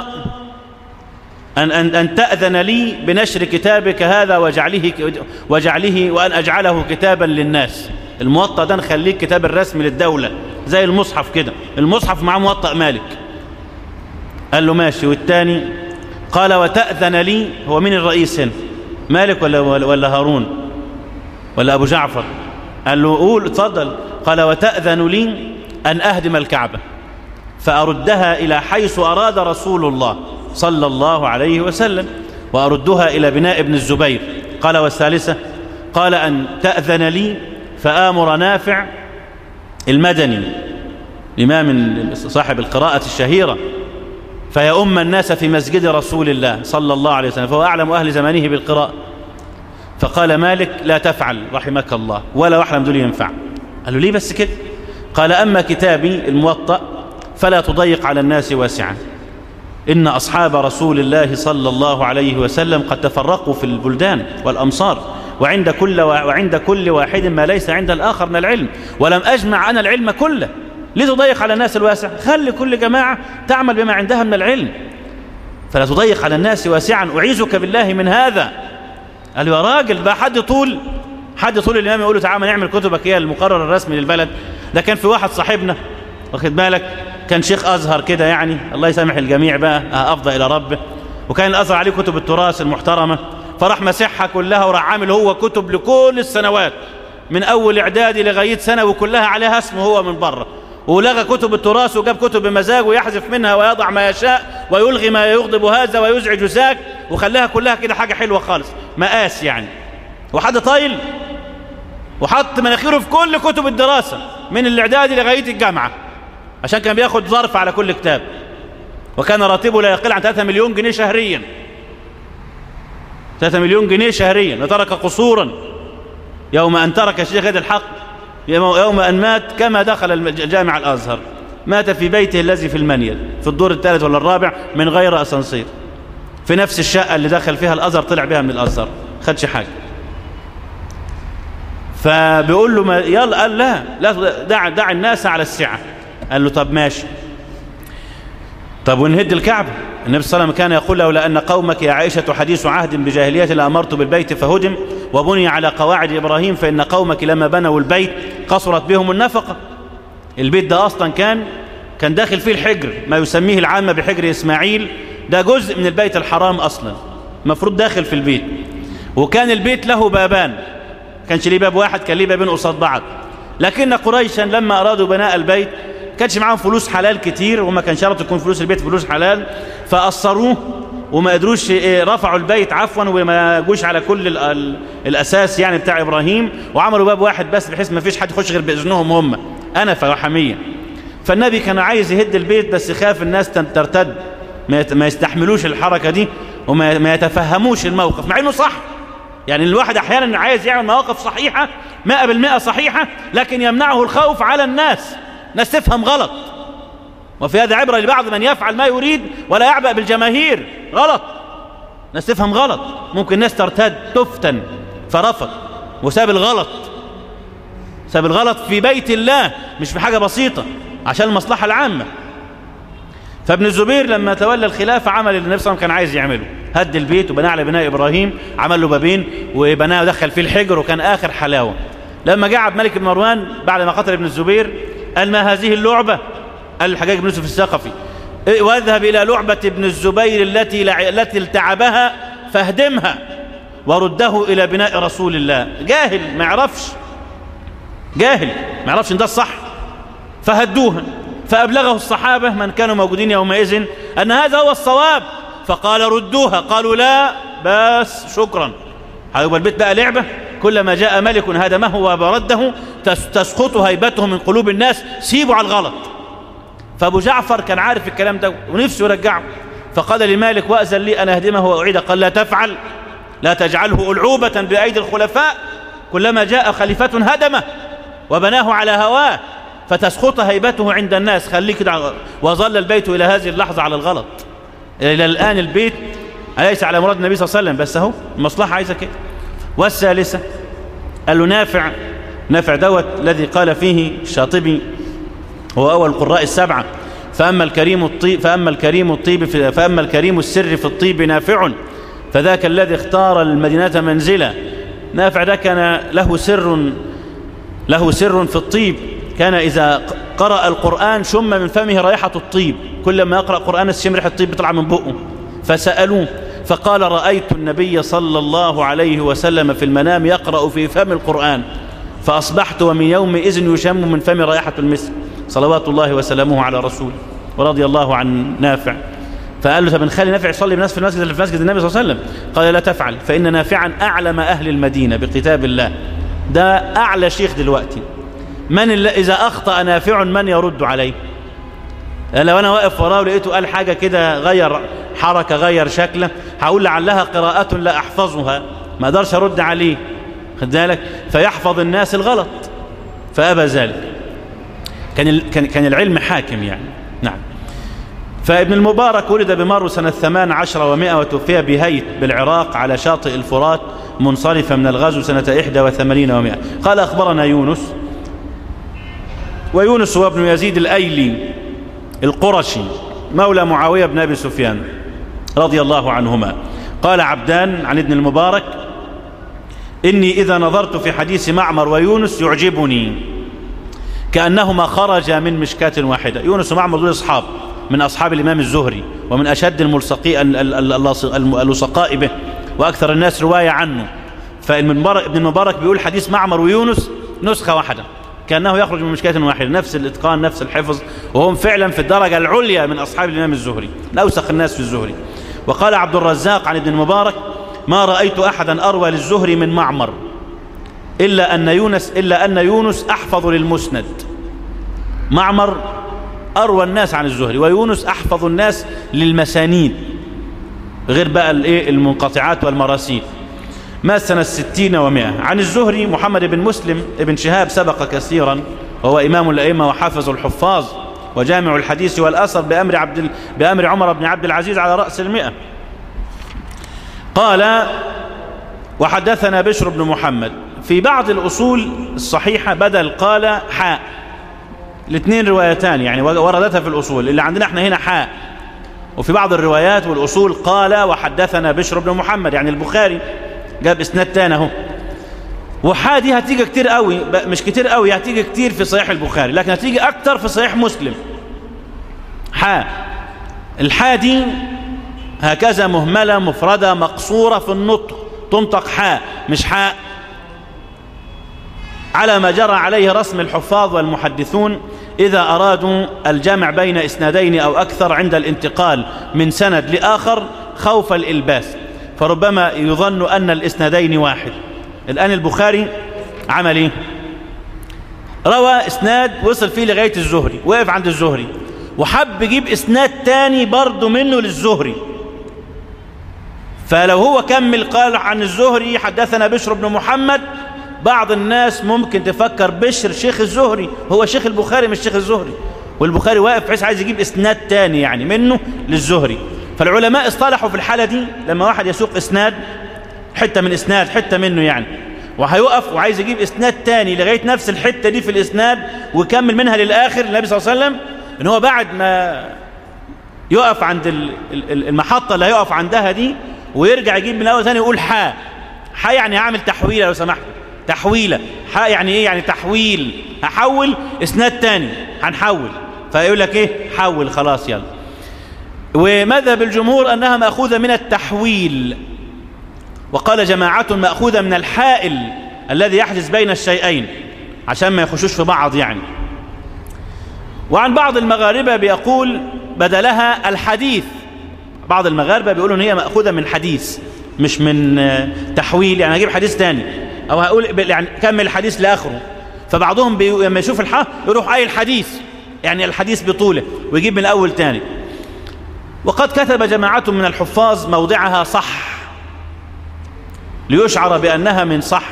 أن, أن, أن تأذن لي بنشر كتابك هذا وجعله, وجعله وأن أجعله كتابا للناس الموطأ ده نخليه كتاب الرسمي للدولة زي المصحف كده المصحف مع موطأ مالك قال له ماشي والتاني قال وتأذن لي هو مين الرئيس هنا مالك ولا, ولا هارون ولا أبو جعفر قال له قول اتفضل قال وتأذن لي أن أهدم الكعبة فأردها إلى حيث أراد رسول الله صلى الله عليه وسلم وأردها إلى بناء ابن الزبير قال والثالثة قال أن تأذن لي فآمر نافع المدني إمام صاحب القراءة الشهيرة فيؤم الناس في مسجد رسول الله صلى الله عليه وسلم فهو أعلم أهل زمانه بالقراءة فقال مالك لا تفعل رحمك الله ولا واحد من دول ينفع قال له ليه بس كده قال أما كتابي الموطأ فلا تضيق على الناس واسعا إن أصحاب رسول الله صلى الله عليه وسلم قد تفرقوا في البلدان والأمصار وعند كل, وعند كل واحد ما ليس عند الآخر من العلم ولم أجمع أنا العلم كله لتضيق على الناس الواسع خلي كل جماعة تعمل بما عندها من العلم فلا تضيق على الناس واسعا أعيذك بالله من هذا قال له يا راجل بقى حد طول حد طول الإمام يقول له تعالى نعمل كتبك هي المقرر الرسمي للبلد ده كان في واحد صاحبنا واخد بالك كان شيخ أزهر كده يعني الله يسامح الجميع بقى أفضى إلى ربه وكان الأزهر عليه كتب التراث المحترمة فراح مسحها كلها وراح عامل هو كتب لكل السنوات من أول إعدادي لغاية سنة وكلها عليها اسمه هو من بره ولغى كتب التراث وجاب كتب بمزاج ويحذف منها ويضع ما يشاء ويلغي ما يغضب هذا ويزعج ذاك وخلاها كلها كده حاجة حلوة خالص مقاس يعني وحد طايل وحط مناخيره في كل كتب الدراسة من الإعدادي لغاية الجامعة عشان كان بياخد ظرف على كل كتاب وكان راتبه لا يقل عن 3 مليون جنيه شهريا 3 مليون جنيه شهريا وترك قصورا يوم أن ترك الشيخ هذا الحق يوم أن مات كما دخل الجامع الأزهر مات في بيته الذي في المنيل في الدور الثالث ولا الرابع من غير أسانسير في نفس الشقة اللي دخل فيها الأزهر طلع بها من الأزهر خدش حاجة فبيقول له ما يلا قال لا لا دع, دع الناس على السعة قال له طب ماشي طب ونهد الكعبة النبي صلى الله عليه وسلم كان يقول لولا أن قومك يا عائشة حديث عهد بجاهلية لأمرت بالبيت فهدم وبني على قواعد إبراهيم فإن قومك لما بنوا البيت قصرت بهم النفقة البيت ده أصلا كان كان داخل فيه الحجر ما يسميه العامة بحجر إسماعيل ده جزء من البيت الحرام أصلا مفروض داخل في البيت وكان البيت له بابان كانش ليه باب واحد كان ليه بابين قصاد بعض لكن قريشا لما أرادوا بناء البيت كانش معاهم فلوس حلال كتير وما كان شرط يكون فلوس البيت فلوس حلال فأثروه وما قدروش رفعوا البيت عفوا وما جوش على كل ال ال الأساس يعني بتاع إبراهيم وعملوا باب واحد بس بحيث ما فيش حد يخش غير بإذنهم هم أنفة وحمية فالنبي كان عايز يهد البيت بس خاف الناس ترتد ما يستحملوش الحركة دي وما يتفهموش الموقف مع انه صح يعني الواحد احيانا عايز يعمل مواقف صحيحة مئة بالمئة صحيحة لكن يمنعه الخوف على الناس ناس تفهم غلط وفي هذا عبرة لبعض من يفعل ما يريد ولا يعبأ بالجماهير غلط ناس تفهم غلط ممكن ناس ترتد تفتن فرفض وساب الغلط ساب الغلط في بيت الله مش في حاجة بسيطة عشان المصلحة العامة فابن الزبير لما تولى الخلافة عمل اللي النبي صلى الله عليه وسلم كان عايز يعمله هد البيت وبناه على بناء إبراهيم عمل له بابين وبناه ودخل فيه الحجر وكان آخر حلاوة لما جاء عبد الملك بن مروان بعد ما قتل ابن الزبير قال ما هذه اللعبة قال الحجاج بن يوسف الثقفي واذهب إلى لعبة ابن الزبير التي لع... التي التعبها فاهدمها ورده إلى بناء رسول الله جاهل ما يعرفش جاهل ما يعرفش ان ده الصح فهدوها فأبلغه الصحابة من كانوا موجودين يومئذ أن هذا هو الصواب فقال ردوها قالوا لا بس شكرا هيبقى البيت بقى لعبة كلما جاء ملك هدمه وبرده تسقط هيبته من قلوب الناس سيبوا على الغلط فأبو جعفر كان عارف الكلام ده ونفسه يرجعه فقال لمالك وأذن لي أن أهدمه وأعيده قال لا تفعل لا تجعله ألعوبة بأيدي الخلفاء كلما جاء خليفة هدمه وبناه على هواه فتسقط هيبته عند الناس خليك كده وظل البيت إلى هذه اللحظة على الغلط إلى الآن البيت أليس على مراد النبي صلى الله عليه وسلم بس اهو المصلحة عايزة كده والثالثة قال له نافع نافع دوت الذي قال فيه الشاطبي هو أول القراء السبعة فأما الكريم الطيب فأما الكريم الطيب في فأما الكريم السر في الطيب نافع فذاك الذي اختار المدينة منزلا نافع ده كان له سر له سر في الطيب كان إذا قرأ القرآن شم من فمه رائحة الطيب كل ما يقرأ قرآن الشم ريحة الطيب بيطلع من بقه فسألوه فقال رأيت النبي صلى الله عليه وسلم في المنام يقرأ في فم القرآن فأصبحت ومن يومئذ يشم من فم رائحة المسك صلوات الله وسلامه على رسوله ورضي الله عن نافع فقال له طب نخلي نافع يصلي بالناس في المسجد اللي في مسجد النبي صلى الله عليه وسلم قال لا تفعل فإن نافعا أعلم أهل المدينة بكتاب الله ده أعلى شيخ دلوقتي من اللي إذا أخطأ نافع من يرد عليه لو أنا واقف وراه ولقيته قال حاجة كده غير حركة غير شكله هقول لعلها قراءة لا أحفظها ما أقدرش أرد عليه خد بالك فيحفظ الناس الغلط فأبى ذلك كان كان كان العلم حاكم يعني نعم فابن المبارك ولد بمرو سنة ثمان عشر ومائة وتوفي بهيت بالعراق على شاطئ الفرات منصرفا من الغزو سنة إحدى وثمانين ومائة قال أخبرنا يونس ويونس هو ابن يزيد الأيلي القرشي مولى معاوية بن أبي سفيان رضي الله عنهما قال عبدان عن ابن المبارك إني إذا نظرت في حديث معمر ويونس يعجبني كأنهما خرجا من مشكاة واحدة يونس ومعمر دول أصحاب من أصحاب الإمام الزهري ومن أشد الملصقي اللصقاء به وأكثر الناس رواية عنه فابن المبارك بيقول حديث معمر ويونس نسخة واحدة كأنه يخرج من مشكاة واحدة نفس الإتقان نفس الحفظ وهم فعلا في الدرجة العليا من أصحاب الإمام الزهري الأوسخ الناس في الزهري وقال عبد الرزاق عن ابن المبارك ما رأيت أحدا أروى للزهري من معمر إلا أن يونس إلا أن يونس أحفظ للمسند معمر أروى الناس عن الزهري ويونس أحفظ الناس للمسانيد غير بقى المنقطعات والمراسيل مات سنة ستين ومائة عن الزهري محمد بن مسلم ابن شهاب سبق كثيرا وهو إمام الأئمة وحافظ الحفاظ وجامع الحديث والأثر بأمر, عبد بأمر عمر بن عبد العزيز على رأس المئة قال وحدثنا بشر بن محمد في بعض الأصول الصحيحة بدل قال حاء الاثنين روايتان يعني وردتها في الأصول اللي عندنا احنا هنا حاء وفي بعض الروايات والأصول قال وحدثنا بشر بن محمد يعني البخاري جاب اسناد تاني اهو وحا دي هتيجي كتير قوي مش كتير قوي هتيجي كتير في صحيح البخاري لكن هتيجي اكتر في صحيح مسلم حا الحا دي هكذا مهملة مفردة مقصورة في النطق تنطق حاء مش حاء على ما جرى عليه رسم الحفاظ والمحدثون إذا أرادوا الجمع بين إسنادين أو أكثر عند الانتقال من سند لآخر خوف الإلباس فربما يظن أن الإسنادين واحد الآن البخاري عمل إيه روى إسناد وصل فيه لغاية الزهري وقف عند الزهري وحب يجيب إسناد تاني برضه منه للزهري فلو هو كمل قال عن الزهري حدثنا بشر بن محمد بعض الناس ممكن تفكر بشر شيخ الزهري هو شيخ البخاري مش شيخ الزهري والبخاري واقف بحيث عايز يجيب اسناد تاني يعني منه للزهري فالعلماء اصطلحوا في الحالة دي لما واحد يسوق اسناد حتة من اسناد حتة منه يعني وهيقف وعايز يجيب اسناد تاني لغاية نفس الحتة دي في الاسناد ويكمل منها للآخر النبي صلى الله عليه وسلم ان هو بعد ما يقف عند المحطة اللي هيقف عندها دي ويرجع يجيب من الأول ثاني يقول حا حا يعني هعمل تحويلة لو سمحت تحويلة حا يعني ايه يعني تحويل هحول اسناد تاني هنحول فيقول لك ايه حول خلاص يلا ومذهب الجمهور أنها مأخوذة من التحويل وقال جماعة مأخوذة من الحائل الذي يحدث بين الشيئين عشان ما يخشوش في بعض يعني وعن بعض المغاربة بيقول بدلها الحديث بعض المغاربة بيقولوا ان هي مأخوذة من حديث مش من تحويل يعني هجيب حديث تاني او هقول يعني كمل الحديث لاخره فبعضهم بي... لما يشوف الحا يروح قايل الحديث يعني الحديث بطوله ويجيب من الاول تاني وقد كتب جماعة من الحفاظ موضعها صح ليشعر بأنها من صح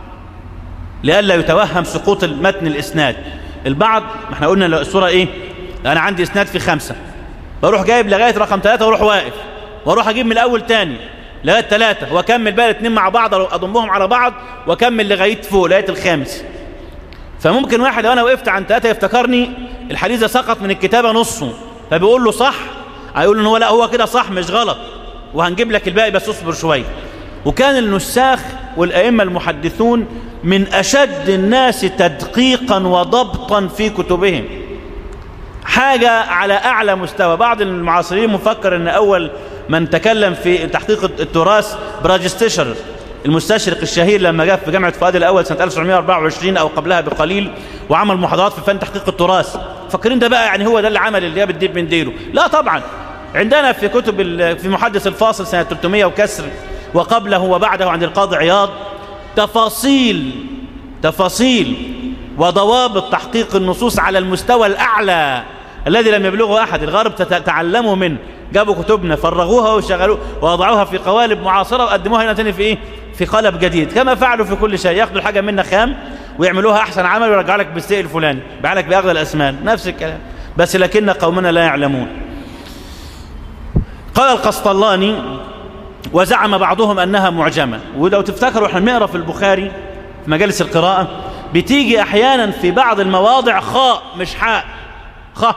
لئلا يتوهم سقوط المتن الإسناد البعض ما احنا قلنا الصورة ايه انا عندي اسناد في خمسة بروح جايب لغاية رقم ثلاثة واروح واقف واروح اجيب من الاول تاني لغاية ثلاثة واكمل بقى الاثنين مع بعض اضمهم على بعض واكمل لغاية فوق لغاية الخامس فممكن واحد لو انا وقفت عن ثلاثة يفتكرني الحديث ده سقط من الكتابة نصه فبيقول له صح هيقول ان هو لا هو كده صح مش غلط وهنجيب لك الباقي بس اصبر شويه وكان النساخ والأئمة المحدثون من أشد الناس تدقيقا وضبطا في كتبهم حاجة على أعلى مستوى بعض المعاصرين مفكر أن أول من تكلم في تحقيق التراث براجستشر المستشرق الشهير لما جاء في جامعة فؤاد الأول سنة 1924 أو قبلها بقليل وعمل محاضرات في فن تحقيق التراث فاكرين ده بقى يعني هو ده اللي عمل اللي جاب الديب من ديله لا طبعا عندنا في كتب في محدث الفاصل سنة 300 وكسر وقبله وبعده عند القاضي عياض تفاصيل تفاصيل وضوابط تحقيق النصوص على المستوى الأعلى الذي لم يبلغه أحد الغرب تعلموا منه جابوا كتبنا فرغوها وشغلوها ووضعوها في قوالب معاصرة وقدموها هنا تاني في إيه؟ في قالب جديد كما فعلوا في كل شيء ياخدوا الحاجة منا خام ويعملوها أحسن عمل ويرجع لك بالسيء الفلاني يبيع لك بأغلى الأسمان نفس الكلام بس لكن قومنا لا يعلمون قال القسطلاني وزعم بعضهم أنها معجمة ولو تفتكروا احنا بنقرا في البخاري في مجالس القراءة بتيجي أحيانا في بعض المواضع خاء مش حاء خاء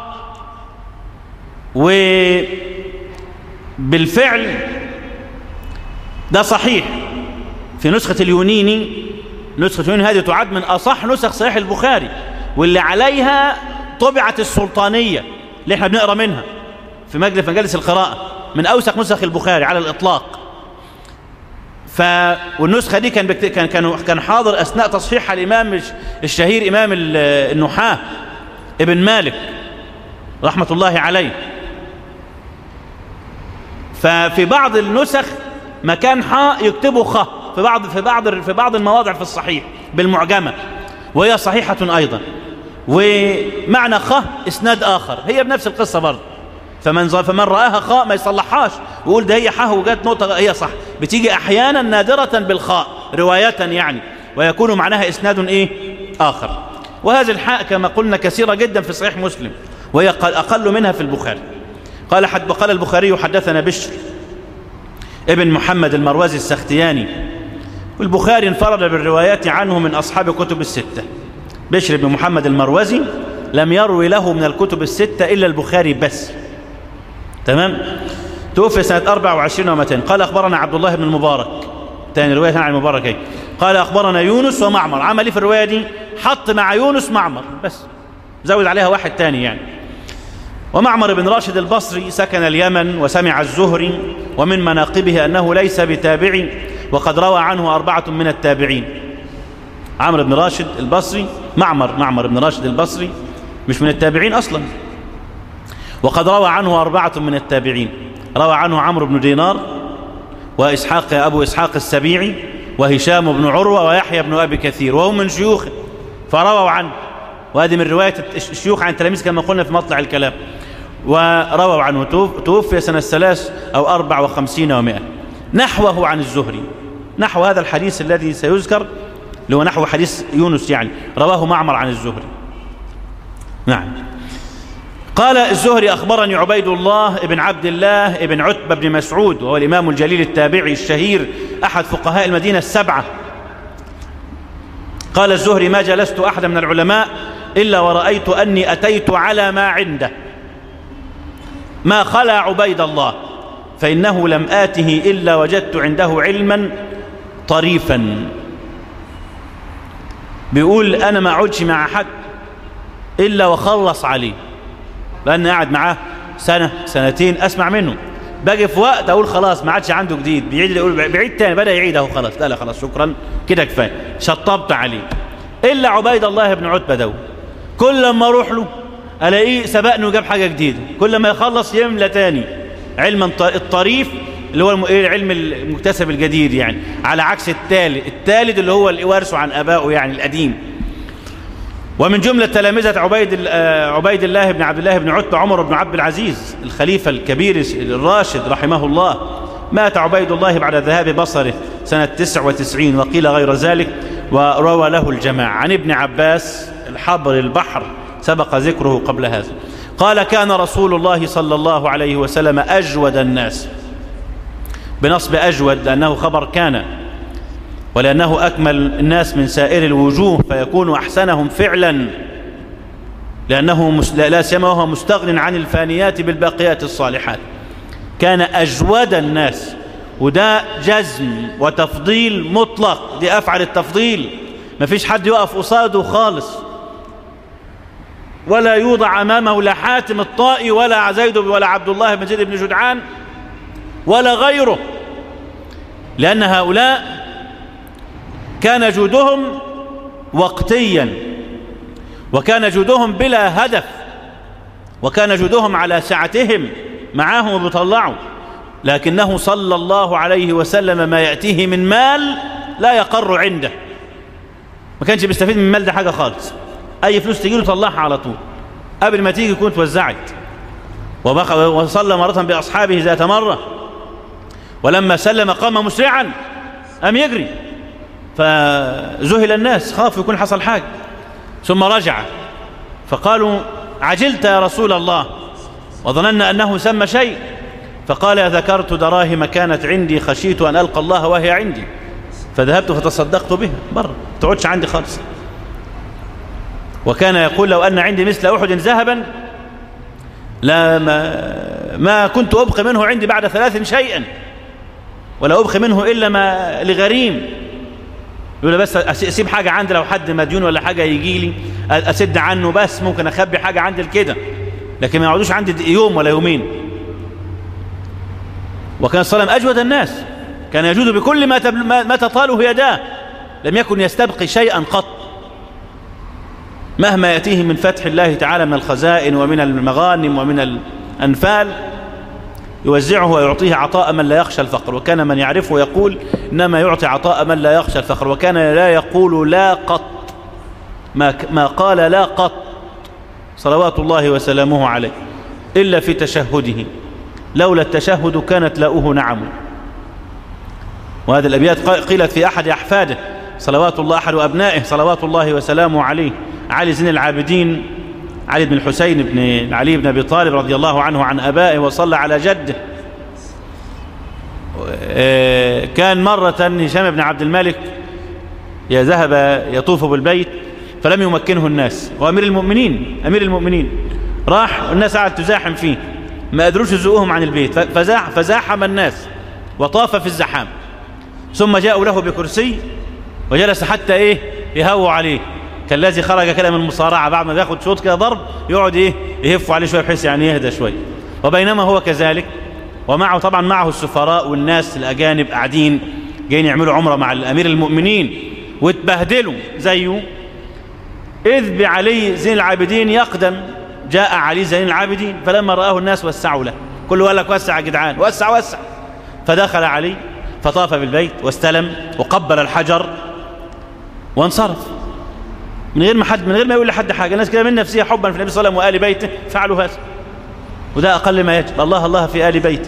وبالفعل ده صحيح في نسخة اليونيني نسخة اليونيني هذه تعد من أصح نسخ صحيح البخاري واللي عليها طبعت السلطانية اللي احنا بنقرا منها في مجلس مجالس القراءة من أوسخ نسخ البخاري على الإطلاق ف والنسخة دي كان بكت... كان كان كان حاضر أثناء تصحيح الإمام الشهير إمام النحاة ابن مالك رحمة الله عليه ففي بعض النسخ مكان حاء يكتبوا خ في بعض في بعض في بعض المواضع في الصحيح بالمعجمة وهي صحيحة أيضا ومعنى خ اسناد آخر هي بنفس القصة برضه فمن فمن رآها خاء ما يصلحهاش ويقول ده هي حه وجات نقطة هي صح بتيجي أحيانا نادرة بالخاء رواية يعني ويكون معناها إسناد إيه آخر وهذه الحاء كما قلنا كثيرة جدا في صحيح مسلم وهي أقل منها في البخاري قال حد قال البخاري حدثنا بشر ابن محمد المروزي السختياني والبخاري انفرد بالروايات عنه من أصحاب كتب الستة بشر بن محمد المروزي لم يروي له من الكتب الستة إلا البخاري بس تمام توفي سنة 24 و200 قال أخبرنا عبد الله بن المبارك تاني رواية عن المبارك ايه قال أخبرنا يونس ومعمر عمل ايه في الرواية دي حط مع يونس معمر بس زود عليها واحد تاني يعني ومعمر بن راشد البصري سكن اليمن وسمع الزهري ومن مناقبه أنه ليس بتابع وقد روى عنه أربعة من التابعين عمرو بن راشد البصري معمر معمر بن راشد البصري مش من التابعين أصلا وقد روى عنه أربعة من التابعين روى عنه عمرو بن دينار وإسحاق أبو إسحاق السبيعي وهشام بن عروة ويحيى بن أبي كثير وهم من شيوخه فرووا عنه وهذه من رواية الشيوخ عن تلاميذ كما قلنا في مطلع الكلام ورووا عنه توفي سنة ثلاث أو أربع وخمسين ومائة نحوه عن الزهري نحو هذا الحديث الذي سيذكر اللي هو نحو حديث يونس يعني رواه معمر عن الزهري نعم قال الزهري أخبرني عبيد الله ابن عبد الله ابن عتبة بن مسعود وهو الإمام الجليل التابعي الشهير أحد فقهاء المدينة السبعة قال الزهري ما جلست أحد من العلماء إلا ورأيت أني أتيت على ما عنده ما خلا عبيد الله فإنه لم آته إلا وجدت عنده علما طريفا بيقول أنا ما أعودش مع حد إلا وخلص عليه لأن قاعد معاه سنة سنتين أسمع منه باجي في وقت أقول خلاص ما عادش عنده جديد بيعيد يقول بعيد تاني بدأ يعيد أهو خلاص لا لا خلاص شكرا كده كفاية شطبت عليه إلا عبيد الله بن عتبة دو كل ما أروح له ألاقيه سبقني وجاب حاجة جديدة كل ما يخلص يملى تاني علما الطريف اللي هو العلم المكتسب الجديد يعني على عكس التالت التالت اللي هو اللي وارثه عن أبائه يعني القديم ومن جملة تلامذة عبيد عبيد الله بن عبد الله بن عتبة عمر بن عبد العزيز الخليفة الكبير الراشد رحمه الله مات عبيد الله بعد ذهاب بصره سنة 99 وقيل غير ذلك وروى له الجماعة عن ابن عباس الحبر البحر سبق ذكره قبل هذا قال كان رسول الله صلى الله عليه وسلم أجود الناس بنصب أجود لأنه خبر كان ولأنه أكمل الناس من سائر الوجوه فيكون أحسنهم فعلا لأنه لا سيما وهو مستغن عن الفانيات بالباقيات الصالحات كان أجود الناس وده جزم وتفضيل مطلق دي أفعل التفضيل ما فيش حد يقف قصاده خالص ولا يوضع أمامه لا حاتم الطائي ولا زيد ولا عبد الله بن زيد بن جدعان ولا غيره لأن هؤلاء كان جودهم وقتيا وكان جودهم بلا هدف وكان جودهم على سعتهم معاهم وبيطلعوا لكنه صلى الله عليه وسلم ما يأتيه من مال لا يقر عنده ما كانش بيستفيد من المال ده حاجة خالص أي فلوس تجي له طلعها على طول قبل ما تيجي يكون توزعت وصلى مرة بأصحابه ذات مرة ولما سلم قام مسرعا أم يجري فذهل الناس خافوا يكون حصل حاجة ثم رجع فقالوا عجلت يا رسول الله وظننا أنه سمى شيء فقال ذكرت دراهم كانت عندي خشيت أن ألقى الله وهي عندي فذهبت فتصدقت بها برا تقعدش عندي خالص وكان يقول لو أن عندي مثل أحد ذهبا لا ما, ما كنت أبقي منه عندي بعد ثلاث شيئا ولا أبقي منه إلا ما لغريم يقول بس أسيب حاجة عندي لو حد مديون ولا حاجة يجي لي أسد عنه بس ممكن أخبي حاجة عندي كده لكن ما يقعدوش عندي يوم ولا يومين وكان صلى الله عليه وسلم أجود الناس كان يجود بكل ما, ما تطاله يداه لم يكن يستبقي شيئا قط مهما يأتيه من فتح الله تعالى من الخزائن ومن المغانم ومن الأنفال يوزعه ويعطيه عطاء من لا يخشى الفقر وكان من يعرفه يقول إنما يعطي عطاء من لا يخشى الفقر وكان لا يقول لا قط ما, ما قال لا قط صلوات الله وسلامه عليه إلا في تشهده لولا التشهد كانت لاؤه نعم وهذه الأبيات قيلت في أحد أحفاده صلوات الله أحد أبنائه صلوات الله وسلامه عليه علي زين العابدين علي بن الحسين بن علي بن أبي طالب رضي الله عنه عن أبائه وصلى على جده كان مرة هشام بن عبد الملك ذهب يطوف بالبيت فلم يمكنه الناس وأمير المؤمنين أمير المؤمنين راح والناس قعدت تزاحم فيه ما قدروش يزقوهم عن البيت فزاح فزاحم الناس وطاف في الزحام ثم جاءوا له بكرسي وجلس حتى ايه يهووا عليه كالذي خرج كده من المصارعه بعد ما بياخد شوط كده ضرب يقعد ايه يهف عليه شويه بحيث يعني يهدى شويه وبينما هو كذلك ومعه طبعا معه السفراء والناس الاجانب قاعدين جايين يعملوا عمره مع الامير المؤمنين واتبهدلوا زيه اذ بعلي زين العابدين يقدم جاء علي زين العابدين فلما رآه الناس وسعوا له كله قال لك وسع يا جدعان وسع وسع فدخل علي فطاف بالبيت واستلم وقبل الحجر وانصرف من غير ما حد من غير ما يقول لحد حاجه الناس كده من نفسها حبا في النبي صلى الله عليه وسلم وآل بيته فعلوا هذا وده أقل ما يجب الله الله في آل بيته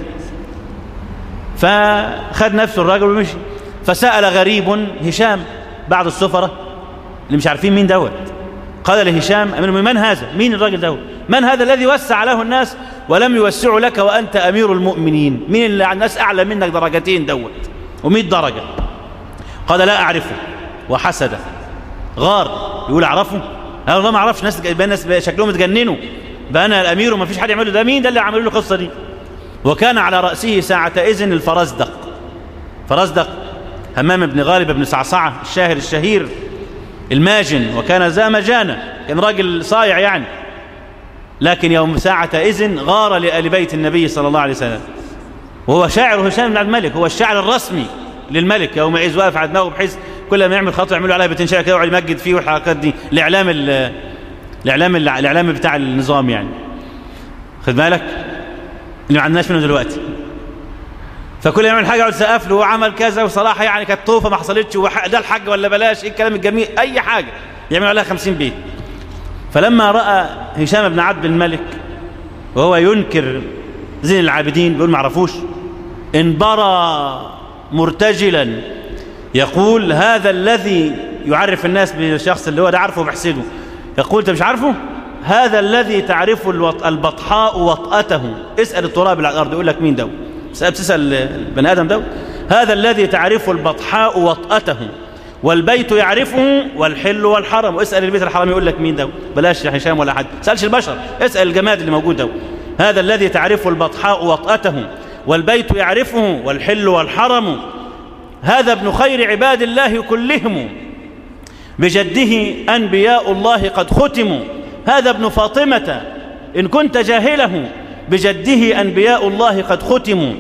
فخد نفسه الراجل ومشي فسأل غريب هشام بعض السفرة اللي مش عارفين مين دوت قال لهشام أمير من هذا مين الراجل دوت من هذا الذي وسع له الناس ولم يوسعوا لك وأنت أمير المؤمنين مين اللي الناس أعلى منك درجتين دوت ومئة درجة قال لا أعرفه وحسده غار يقول أعرفه أنا والله ما أعرفش ناس الناس شكلهم اتجننوا بقى أنا الأمير وما فيش حد يعمله ده مين ده اللي عملوا له القصة دي وكان على رأسه ساعة إذن الفرزدق فرزدق همام بن غالب بن صعصعة الشاهر الشهير الماجن وكان ذا مجانة كان راجل صايع يعني لكن يوم ساعة إذن غار لآل بيت النبي صلى الله عليه وسلم وهو شاعر هشام بن عبد الملك هو الشاعر الرسمي للملك يوم عز واقف على دماغه بحيث كل ما يعمل خطوه يعملوا عليها بيتين شعر كده ويقعد يمجد فيه والحركات دي الاعلام الاعلام الاعلام بتاع النظام يعني خد بالك اللي ما عندناش منه دلوقتي فكل يعمل حاجه يقعد يسقف له وعمل كذا وصراحه يعني كانت طوفه ما حصلتش ده الحاج ولا بلاش ايه الكلام الجميل اي حاجه يعملوا عليها 50 بيت فلما راى هشام بن عبد الملك وهو ينكر زين العابدين بيقول ما عرفوش انبرى مرتجلا يقول هذا الذي يعرف الناس بالشخص اللي هو ده عارفه وبحسده يقول انت مش عارفه هذا الذي تعرف البطحاء وطأته اسأل التراب على الأرض يقول لك مين ده تسأل البني آدم ده هذا الذي تعرف البطحاء وطأته والبيت يعرفه والحل والحرم واسأل البيت الحرام يقول لك مين ده بلاش يا هشام ولا حد سألش البشر اسأل الجماد اللي موجود ده هذا الذي تعرف البطحاء وطأته والبيت يعرفه والحل والحرم هذا ابن خير عباد الله كلهم بجده أنبياء الله قد ختموا هذا ابن فاطمة إن كنت جاهله بجده أنبياء الله قد ختموا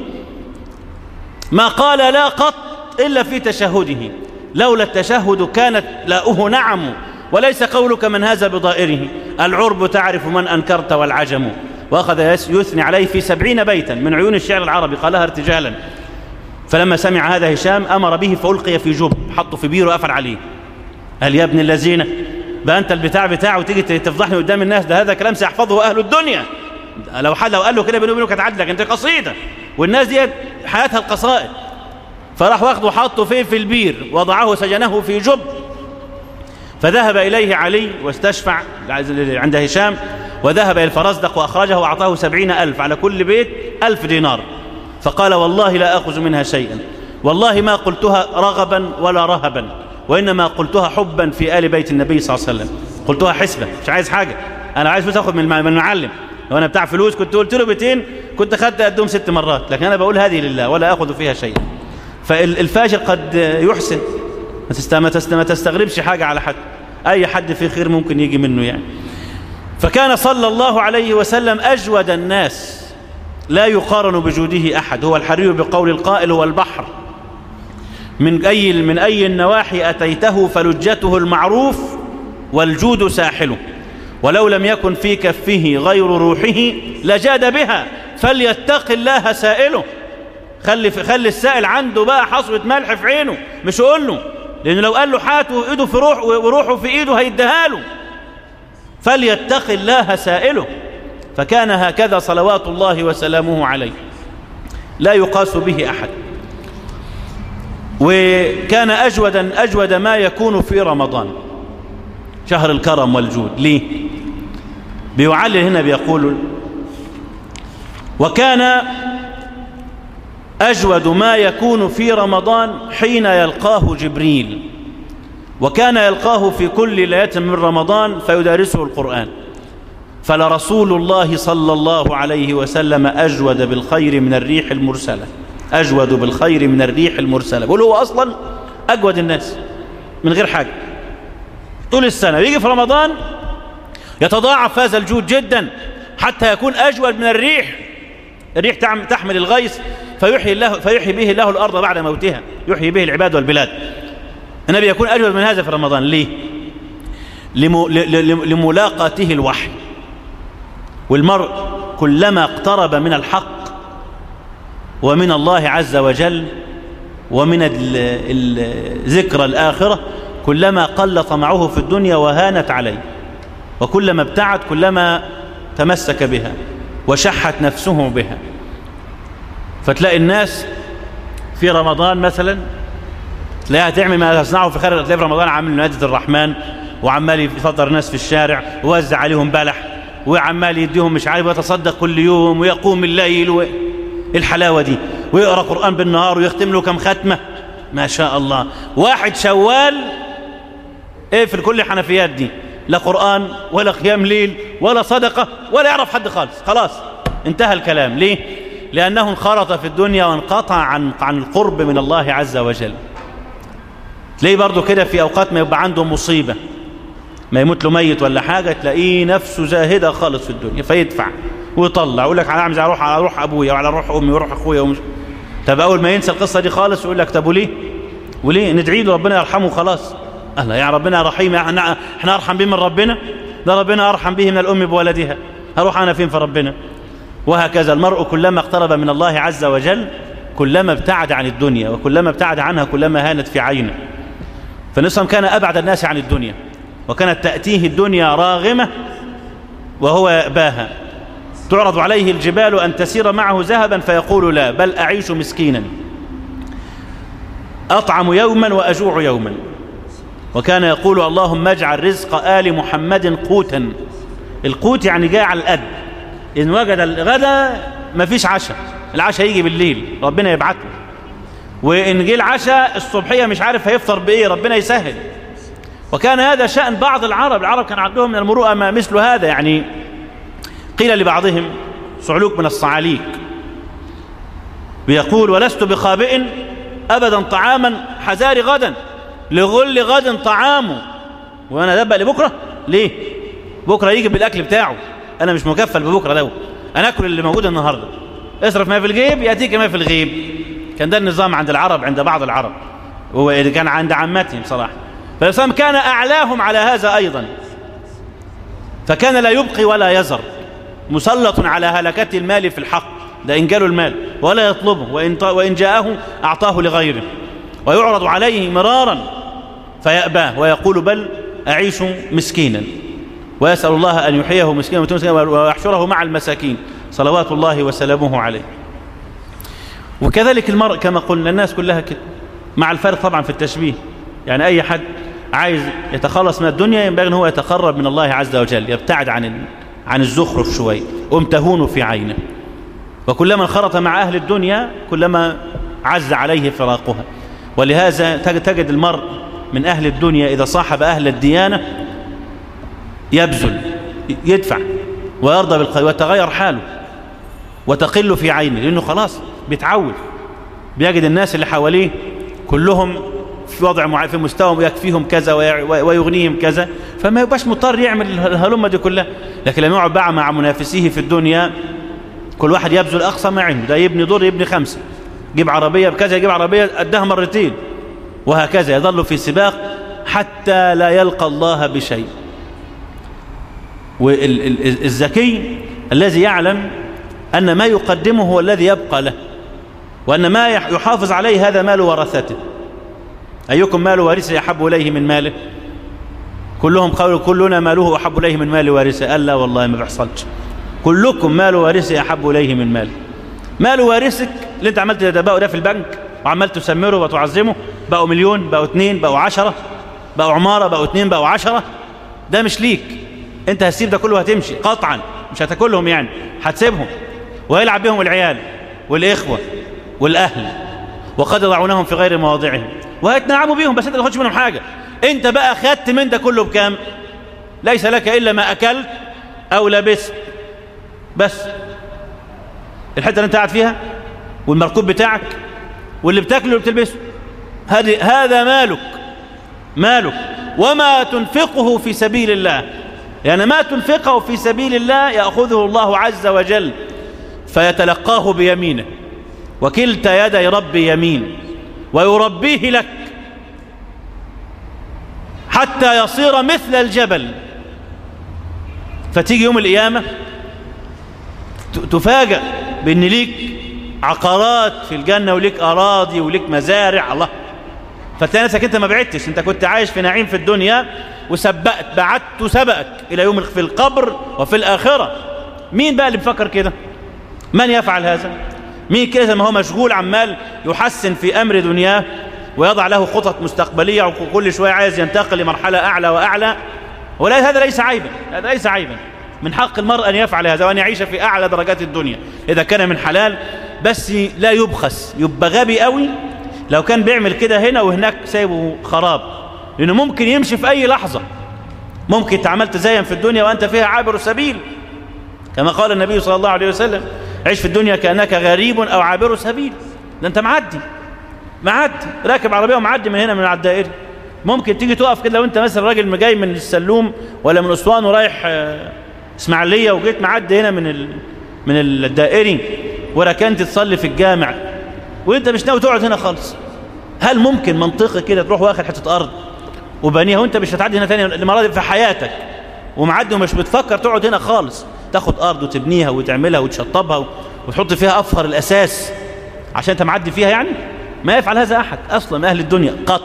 ما قال لا قط إلا في تشهده لولا التشهد كانت لاؤه نعم وليس قولك من هذا بضائره العرب تعرف من أنكرت والعجم وأخذ يثني عليه في سبعين بيتا من عيون الشعر العربي قالها ارتجالا فلما سمع هذا هشام أمر به فألقي في جب حطه في بير وقفل عليه قال يا ابن الذين بقى أنت البتاع بتاعه وتيجي تفضحني قدام الناس ده هذا كلام سيحفظه أهل الدنيا لو حد لو قال له كده بينه وبينه كانت عدلك أنت قصيدة والناس دي حياتها القصائد فراح واخده وحطه فيه في البير وضعه سجنه في جب فذهب إليه علي واستشفع عند هشام وذهب إلى الفرزدق وأخرجه وأعطاه سبعين ألف على كل بيت ألف دينار فقال والله لا أخذ منها شيئا والله ما قلتها رغبا ولا رهبا وإنما قلتها حبا في آل بيت النبي صلى الله عليه وسلم قلتها حسبة مش عايز حاجة أنا عايز فلوس أخذ من المعلم لو أنا بتاع فلوس كنت قلت له بيتين كنت أخذت قدهم ست مرات لكن أنا بقول هذه لله ولا أخذ فيها شيئا فالفاجر قد يحسن ما تستغربش حاجة على حد أي حد في خير ممكن يجي منه يعني فكان صلى الله عليه وسلم أجود الناس لا يقارن بجوده أحد هو الحري بقول القائل هو البحر من أي, من أي النواحي أتيته فلجته المعروف والجود ساحله ولو لم يكن في كفه غير روحه لجاد بها فليتق الله سائله خلي, خلي السائل عنده بقى حصوة ملح في عينه مش يقول له لأنه لو قال له حاته ايده في روح وروحه في ايده هيديها له فليتق الله سائله فكان هكذا صلوات الله وسلامه عليه لا يقاس به أحد وكان أجودا أجود ما يكون في رمضان شهر الكرم والجود ليه بيعلل هنا بيقول وكان أجود ما يكون في رمضان حين يلقاه جبريل وكان يلقاه في كل ليلة من رمضان فيدارسه القرآن فلرسول الله صلى الله عليه وسلم أجود بالخير من الريح المرسلة أجود بالخير من الريح المرسلة بقول هو أصلا أجود الناس من غير حاجة طول السنة يجي في رمضان يتضاعف هذا الجود جدا حتى يكون أجود من الريح الريح تحمل الغيث فيحيي, الله فيحيي به الله الأرض بعد موتها يحيي به العباد والبلاد النبي يكون أجود من هذا في رمضان ليه لملاقاته الوحي والمرء كلما اقترب من الحق ومن الله عز وجل ومن ذكر الآخرة كلما قل طمعه في الدنيا وهانت عليه وكلما ابتعد كلما تمسك بها وشحت نفسه بها فتلاقي الناس في رمضان مثلا تلاقيها تعمل ما تصنعه في خير تلاقي في رمضان عامل نادي الرحمن وعمال يفطر ناس في الشارع ووزع عليهم بلح وعمال يديهم مش عارف ويتصدق كل يوم ويقوم الليل و... الحلاوة دي ويقرأ قرآن بالنهار ويختم له كم ختمة ما شاء الله واحد شوال ايه في كل الحنفيات دي لا قرآن ولا قيام ليل ولا صدقة ولا يعرف حد خالص خلاص انتهى الكلام ليه لأنه انخرط في الدنيا وانقطع عن عن القرب من الله عز وجل تلاقيه برضه كده في أوقات ما يبقى عنده مصيبة ما يموت له ميت ولا حاجة تلاقيه نفسه زاهدة خالص في الدنيا فيدفع ويطلع يقول لك انا عايز اروح على روح ابويا وعلى روح امي وروح اخويا ومش طب اول ما ينسى القصه دي خالص يقول لك طب وليه وليه ندعي له ربنا يرحمه خلاص الله يا ربنا رحيم احنا احنا ارحم به من ربنا ده ربنا ارحم به من الام بولدها هروح انا فين في ربنا وهكذا المرء كلما اقترب من الله عز وجل كلما ابتعد عن الدنيا وكلما ابتعد عنها كلما هانت في عينه فنسلم كان أبعد الناس عن الدنيا وكانت تأتيه الدنيا راغمة وهو باها تعرض عليه الجبال أن تسير معه ذهبا فيقول لا بل أعيش مسكينا أطعم يوما وأجوع يوما وكان يقول اللهم اجعل رزق آل محمد قوتا القوت يعني جاي على القد إن وجد الغدا ما فيش عشاء العشاء يجي بالليل ربنا يبعته وإن جه العشاء الصبحية مش عارف هيفطر بإيه ربنا يسهل وكان هذا شأن بعض العرب العرب كان عندهم من المروءة ما مثل هذا يعني قيل لبعضهم صعلوك من الصعاليك بيقول ولست بخابئ أبدا طعاما حزاري غدا لغل غد طعامه وأنا دبق لبكرة ليه بكرة يجي بالأكل بتاعه أنا مش مكفل ببكرة ده أنا أكل اللي موجود النهاردة اصرف ما في الجيب يأتيك ما في الغيب كان ده النظام عند العرب عند بعض العرب وكان عند عمتهم صراحة فالإسلام كان أعلاهم على هذا أيضا فكان لا يبقي ولا يزر مسلط على هلكة المال في الحق ده إن جاله المال ولا يطلبه وإن, وإن جاءه أعطاه لغيره ويعرض عليه مرارا فيأباه ويقول بل أعيش مسكينا ويسأل الله أن يحييه مسكينا ويحشره مع المساكين صلوات الله وسلامه عليه وكذلك المرء كما قلنا الناس كلها كده مع الفرق طبعا في التشبيه يعني أي حد عايز يتخلص من الدنيا ينبغي أن هو يتقرب من الله عز وجل يبتعد عن عن الزخرف شوي قم تهون في عينه وكلما انخرط مع أهل الدنيا كلما عز عليه فراقها ولهذا تجد المرء من أهل الدنيا إذا صاحب أهل الديانة يبذل يدفع ويرضى بالخير ويتغير حاله وتقل في عينه لأنه خلاص بيتعود بيجد الناس اللي حواليه كلهم في وضع معين في مستوى يكفيهم كذا ويغنيهم كذا فما يبقاش مضطر يعمل الهلمة دي كلها لكن لما يقعد بقى مع منافسيه في الدنيا كل واحد يبذل أقصى ما عنده ده يبني دور يبني خمسة يجيب عربية بكذا يجيب عربية قدها مرتين وهكذا يظل في سباق حتى لا يلقى الله بشيء والذكي الذي يعلم أن ما يقدمه هو الذي يبقى له وأن ما يحافظ عليه هذا مال ورثته أيكم مال وارثه أحب إليه من ماله كلهم قالوا كلنا ماله أحب إليه من مال وارثه قال لا والله ما بيحصلش كلكم مال وارثه أحب إليه من ماله مال وارثك اللي انت عملت تدبقه ده في البنك وعمال تسمره وتعظمه بقوا مليون بقوا اتنين بقوا عشرة بقوا عمارة بقوا اتنين بقوا عشرة ده مش ليك انت هتسيب ده كله هتمشي قطعا مش هتاكلهم يعني هتسيبهم ويلعب بهم العيال والإخوة والأهل وقد يضعونهم في غير مواضعهم وهيتنعموا بيهم بس انت ما تاخدش منهم حاجة انت بقى خدت من ده كله بكام ليس لك إلا ما أكلت أو لبست بس الحتة اللي انت قاعد فيها والمركوب بتاعك واللي بتاكله وبتلبسه هذا مالك مالك وما تنفقه في سبيل الله يعني ما تنفقه في سبيل الله يأخذه الله عز وجل فيتلقاه بيمينه وكلتا يدي ربي يمين ويربيه لك حتى يصير مثل الجبل فتيجي يوم القيامة تفاجأ بأن ليك عقارات في الجنة وليك أراضي وليك مزارع الله فتلاقي نفسك أنت ما بعدتش أنت كنت عايش في نعيم في الدنيا وسبقت بعدت سبقك إلى يوم في القبر وفي الآخرة مين بقى اللي بيفكر كده من يفعل هذا مين كده ما هو مشغول عمال يحسن في أمر دنياه ويضع له خطط مستقبلية وكل شوية عايز ينتقل لمرحلة أعلى وأعلى ولا هذا ليس عيبا هذا ليس عيبا من حق المرء أن يفعل هذا وأن يعيش في أعلى درجات الدنيا إذا كان من حلال بس لا يبخس يبقى غبي قوي لو كان بيعمل كده هنا وهناك سايبه خراب لأنه ممكن يمشي في أي لحظة ممكن تعمل تزين في الدنيا وأنت فيها عابر سبيل كما قال النبي صلى الله عليه وسلم عيش في الدنيا كأنك غريب أو عابر سبيل ده أنت معدي معدي راكب عربية ومعدي من هنا من على الدائري ممكن تيجي تقف كده لو أنت مثلا راجل جاي من السلوم ولا من أسوان ورايح اسماعيلية وجيت معدي هنا من ال... من الدائري وركنت تصلي في الجامع وانت مش ناوي تقعد هنا خالص هل ممكن منطقي كده تروح واخد حته ارض وبنيها وانت مش هتعدي هنا تاني المره دي في حياتك ومعدي ومش بتفكر تقعد هنا خالص تاخد ارض وتبنيها وتعملها وتشطبها وتحط فيها افخر الاساس عشان انت معدي فيها يعني ما يفعل هذا احد اصلا من اهل الدنيا قط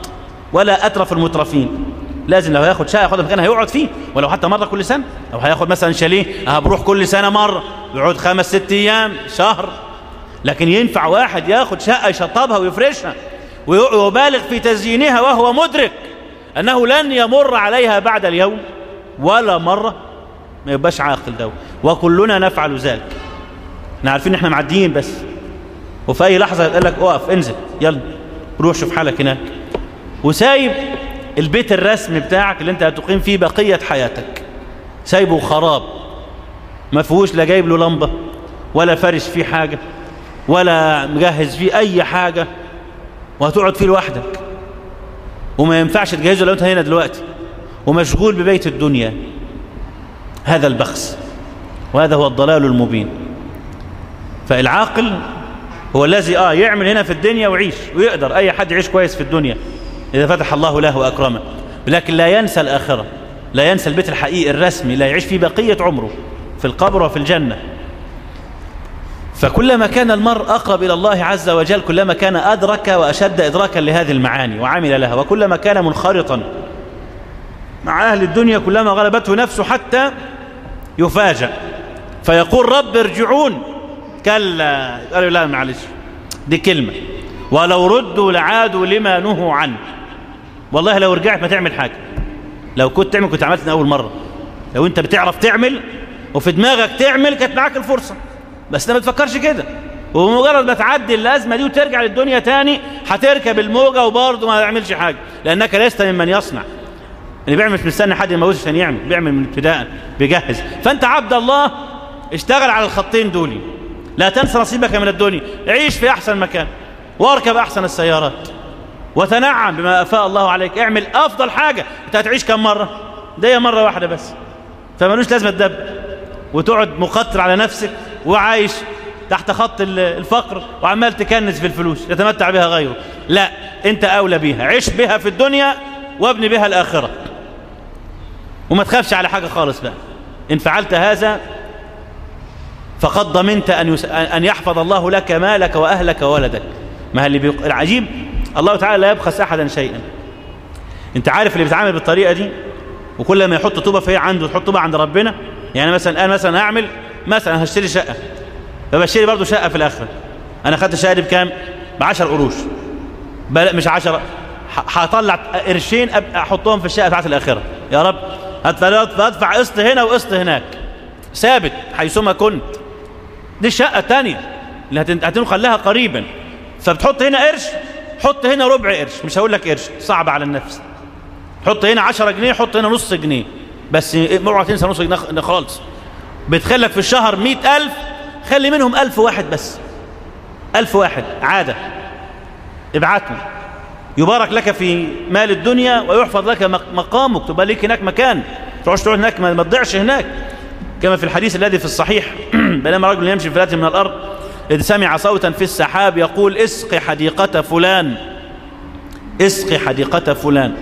ولا اترف المترفين لازم لو هياخد شقه ياخدها مكانها هيقعد فيه ولو حتى مره كل سنه لو هياخد مثلا شاليه اه بروح كل سنه مره يقعد خمس ست ايام شهر لكن ينفع واحد ياخد شقه يشطبها ويفرشها ويبالغ في تزيينها وهو مدرك انه لن يمر عليها بعد اليوم ولا مره ما يبقاش عاقل ده وكلنا نفعل ذلك احنا عارفين احنا معديين بس وفي اي لحظه يقول لك اقف انزل يلا روح شوف حالك هناك وسايب البيت الرسمي بتاعك اللي انت هتقيم فيه بقية حياتك سايبه خراب ما فيهوش لا جايب له لمبة ولا فرش فيه حاجة ولا مجهز فيه أي حاجة وهتقعد فيه لوحدك وما ينفعش تجهزه لو انت هنا دلوقتي ومشغول ببيت الدنيا هذا البخس وهذا هو الضلال المبين فالعاقل هو الذي اه يعمل هنا في الدنيا ويعيش ويقدر اي حد يعيش كويس في الدنيا إذا فتح الله له وأكرمه لكن لا ينسى الآخرة لا ينسى البيت الحقيقي الرسمي لا يعيش فيه بقية عمره في القبر وفي الجنة فكلما كان المرء أقرب إلى الله عز وجل كلما كان أدرك وأشد إدراكا لهذه المعاني وعمل لها وكلما كان منخرطا مع أهل الدنيا كلما غلبته نفسه حتى يفاجأ فيقول رب ارجعون كلا قالوا لا معلش دي كلمة ولو ردوا لعادوا لما نهوا عنه والله لو رجعت ما تعمل حاجة لو كنت تعمل كنت عملت من أول مرة لو أنت بتعرف تعمل وفي دماغك تعمل كانت معاك الفرصة بس انت ما تفكرش كده وبمجرد ما تعدي الأزمة دي وترجع للدنيا تاني هتركب الموجة وبرضه ما تعملش حاجة لأنك لست ممن يصنع اللي بيعمل مش مستني حد يموت عشان يعمل بيعمل من ابتداء بيجهز فأنت عبد الله اشتغل على الخطين دول لا تنسى نصيبك من الدنيا عيش في أحسن مكان واركب أحسن السيارات وتنعم بما أفاء الله عليك اعمل أفضل حاجة انت هتعيش كم مرة ده مرة واحدة بس فمالوش لازمة تدب وتقعد مقتر على نفسك وعايش تحت خط الفقر وعمال تكنس في الفلوس يتمتع بها غيره لا انت أولى بيها عيش بها في الدنيا وابني بها الآخرة وما تخافش على حاجة خالص بقى إن فعلت هذا فقد ضمنت أن, يس... أن يحفظ الله لك مالك وأهلك وولدك ما اللي بيق... العجيب الله تعالى لا يبخس أحدا شيئا انت عارف اللي بيتعامل بالطريقة دي وكل ما يحط طوبة فهي عنده تحط طوبة عند ربنا يعني مثلا أنا مثلا هعمل مثلا هشتري شقة فبشتري برضه شقة في الآخرة أنا خدت الشقة دي بكام ب 10 قروش مش 10 هطلع قرشين احطهم في الشقة بتاعت الآخرة يا رب هدفع قسط هنا وقسط هناك ثابت حيثما كنت دي الشقة الثانية اللي هتنخلها قريبا فبتحط هنا قرش حط هنا ربع قرش مش هقول لك قرش صعب على النفس حط هنا 10 جنيه حط هنا نص جنيه بس اوعى تنسى نص جنيه خالص بتخلك في الشهر 100000 خلي منهم 1000 واحد بس 1000 واحد عادة ابعتهم يبارك لك في مال الدنيا ويحفظ لك مقامك تبقى ليك هناك مكان تروحش تروح هناك ما تضيعش هناك كما في الحديث الذي في الصحيح بينما رجل يمشي في فلات من الأرض إذ سمع صوتا في السحاب يقول اسق حديقة فلان اسق حديقة فلان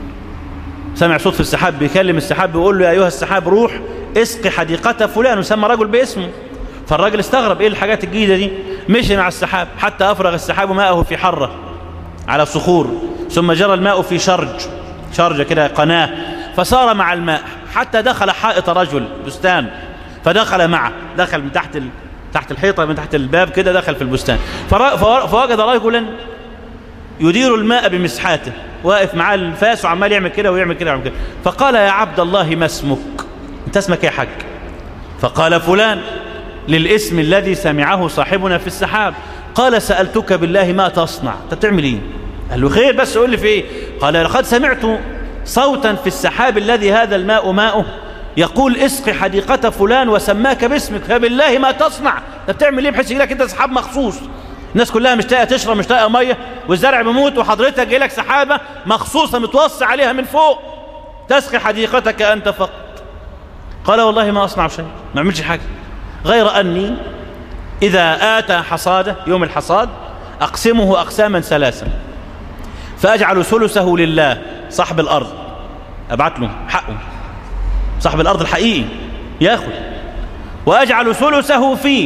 سمع صوت في السحاب بيكلم السحاب بيقول له يا أيها السحاب روح اسق حديقة فلان وسمى رجل باسمه فالراجل استغرب ايه الحاجات الجديدة دي مشي مع السحاب حتى أفرغ السحاب ماءه في حرة على صخور ثم جرى الماء في شرج شرجة كده قناة فسار مع الماء حتى دخل حائط رجل بستان فدخل معه دخل من تحت ال... تحت الحيطة من تحت الباب كده دخل في البستان فر... فوجد رجلا يدير الماء بمسحاته واقف معاه الفاس وعمال يعمل كده ويعمل كده ويعمل كده فقال يا عبد الله ما اسمك انت اسمك يا حاج فقال فلان للاسم الذي سمعه صاحبنا في السحاب قال سألتك بالله ما تصنع انت بتعمل ايه قال له خير بس قول لي في ايه قال لقد سمعت صوتا في السحاب الذي هذا الماء ماؤه يقول اسق حديقة فلان وسماك باسمك فبالله ما تصنع انت بتعمل ايه بحيث يجيلك انت سحاب مخصوص الناس كلها مشتاقه تشرب مشتاقه ميه والزرع بيموت وحضرتك جاي لك سحابه مخصوصه متوصي عليها من فوق تسقي حديقتك انت فقط قال والله ما اصنع شيء ما اعملش حاجه غير اني اذا اتى حصاده يوم الحصاد اقسمه اقساما ثلاثا فاجعل ثلثه لله صاحب الارض ابعت له حقه صاحب الارض الحقيقي ياخذ واجعل ثلثه فيه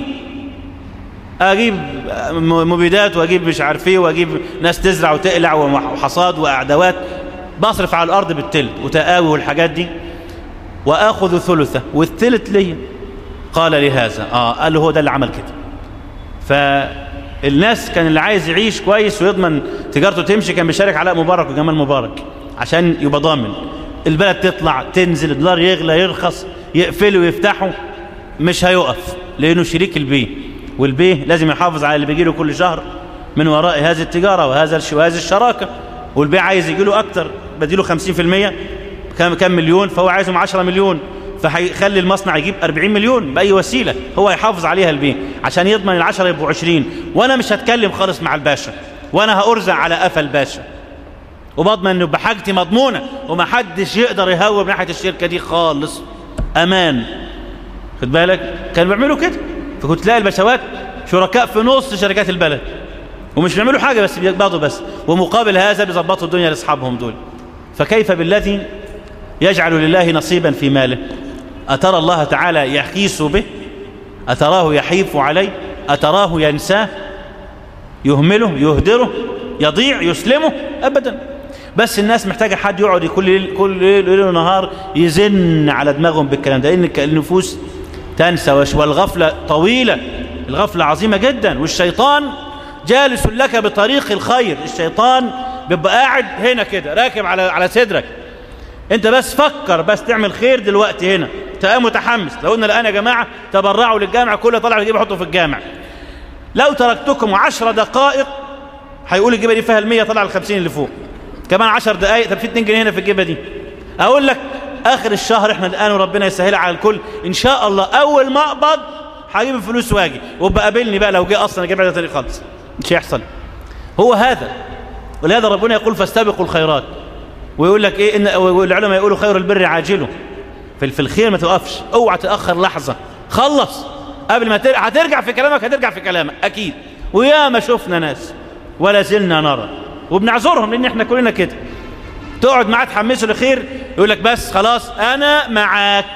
اجيب مبيدات واجيب مش عارف ايه واجيب ناس تزرع وتقلع وحصاد واعدوات بصرف على الارض بالتلت وتقاوي والحاجات دي واخذ ثلثه والثلث ليا قال لي هذا اه قال له هو ده اللي عمل كده فالناس كان اللي عايز يعيش كويس ويضمن تجارته تمشي كان بيشارك علاء مبارك وجمال مبارك عشان يبقى ضامن البلد تطلع تنزل الدولار يغلى يرخص يقفله ويفتحه مش هيقف لانه شريك البيه والبيه لازم يحافظ على اللي بيجي له كل شهر من وراء هذه التجارة وهذا وهذه الشراكة والبيع عايز يجي له أكتر بديله 50% كم كم مليون فهو عايزهم 10 مليون فهيخلي المصنع يجيب 40 مليون بأي وسيلة هو يحافظ عليها البيع عشان يضمن العشرة يبقوا 20 وأنا مش هتكلم خالص مع الباشا وأنا هأرزع على قفا الباشا وبضمن انه بحاجتي مضمونة ومحدش يقدر يهوب من ناحية الشركة دي خالص أمان خد بالك كانوا بيعملوا كده فكنت تلاقي البشوات شركاء في نص شركات البلد ومش بيعملوا حاجة بس بيقبضوا بس ومقابل هذا بيظبطوا الدنيا لاصحابهم دول فكيف بالذي يجعل لله نصيبا في ماله أترى الله تعالى يحيس به أتراه يحيف عليه أتراه ينساه يهمله يهدره يضيع يسلمه أبدا بس الناس محتاجة حد يقعد كل ليل كل ليل ونهار يزن على دماغهم بالكلام ده لأن النفوس تنسى والغفلة طويلة الغفلة عظيمة جدا والشيطان جالس لك بطريق الخير الشيطان بيبقى قاعد هنا كده راكب على على صدرك انت بس فكر بس تعمل خير دلوقتي هنا تبقى متحمس لو قلنا الآن يا جماعة تبرعوا للجامع كله طلع يجيب يحطه في الجامع لو تركتكم عشر دقائق هيقول الجيبة دي فيها المية طلع الخمسين اللي فوق كمان عشر دقائق طب في 2 جنيه هنا في الجيبة دي أقول لك آخر الشهر احنا الآن وربنا يسهلها على الكل إن شاء الله أول ما أقبض هجيب الفلوس واجي وابقى قابلني بقى لو جه أصلا أجيب على تاني خالص مش هيحصل هو هذا ولهذا ربنا يقول فاستبقوا الخيرات ويقول لك ايه ان والعلماء يقولوا خير البر عاجله في في الخير ما توقفش اوعى تاخر لحظه خلص قبل ما ترجع هترجع في كلامك هترجع في كلامك اكيد ويا ما شفنا ناس ولا زلنا نرى وبنعذرهم لان احنا كلنا كده تقعد معاه تحمسه لخير يقول لك بس خلاص انا معاك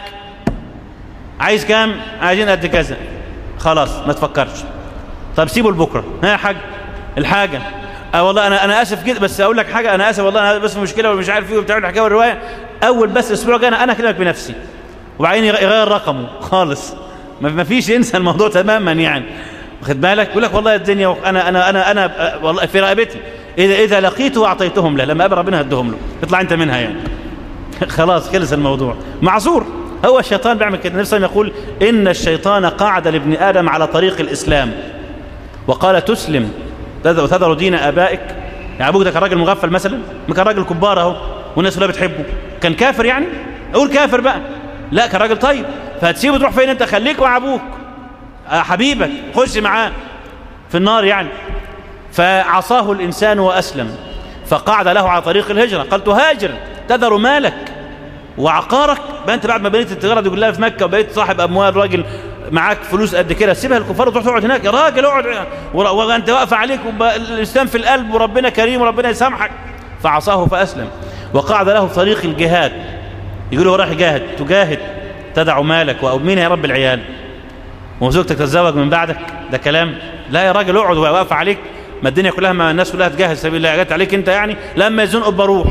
عايز كام عايزين قد كذا خلاص ما تفكرش طب سيبه لبكره ها يا حاج الحاجه اه والله انا انا اسف كده بس اقول لك حاجه انا اسف والله انا بس مشكله ومش عارف ايه وبتاع الحكايه والروايه اول بس الاسبوع الجاي انا انا اكلمك بنفسي وبعدين يغير رقمه خالص ما فيش ينسى الموضوع تماما يعني واخد بالك يقول لك والله الدنيا انا انا انا انا والله في رقبتي اذا اذا لقيته اعطيتهم له لما قابل ربنا هدهم له اطلع انت منها يعني خلاص خلص الموضوع معذور هو الشيطان بيعمل كده النبي صلى الله عليه وسلم يقول ان الشيطان قعد لابن ادم على طريق الاسلام وقال تسلم وتذر دين ابائك يعني ابوك ده كان راجل مغفل مثلا ما كان راجل كبار اهو والناس كلها بتحبه كان كافر يعني قول كافر بقى لا كان راجل طيب فهتسيبه تروح فين انت خليك مع ابوك حبيبك خش معاه في النار يعني فعصاه الانسان واسلم فقعد له على طريق الهجره قال تهاجر تذر مالك وعقارك بقى انت بعد ما بنيت التجاره دي كلها في مكه وبقيت صاحب اموال راجل معاك فلوس قد كده سيبها للكفار وتروح تقعد هناك يا راجل اقعد وانت واقف عليك الاسلام في القلب وربنا كريم وربنا يسامحك فعصاه فاسلم وقعد له في طريق الجهاد يقول له رايح جاهد تجاهد تدع مالك ومين يا رب العيال وزوجتك تتزوج من بعدك ده كلام لا يا راجل اقعد واقف عليك ما الدنيا كلها ما الناس كلها تجاهد سبيل الله جت عليك انت يعني لما يزنق بروح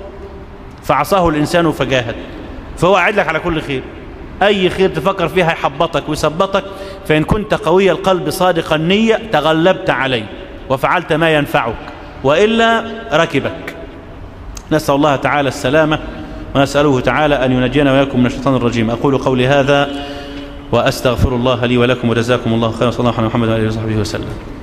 فعصاه الانسان فجاهد فهو قاعد لك على كل خير أي خير تفكر فيها يحبطك ويثبطك فإن كنت قوي القلب صادق النية تغلبت عليه وفعلت ما ينفعك وإلا ركبك نسأل الله تعالى السلامة ونسأله تعالى أن ينجينا وياكم من الشيطان الرجيم أقول قولي هذا وأستغفر الله لي ولكم وجزاكم الله خيرا صلى الله عليه محمد وآله وصحبه وسلم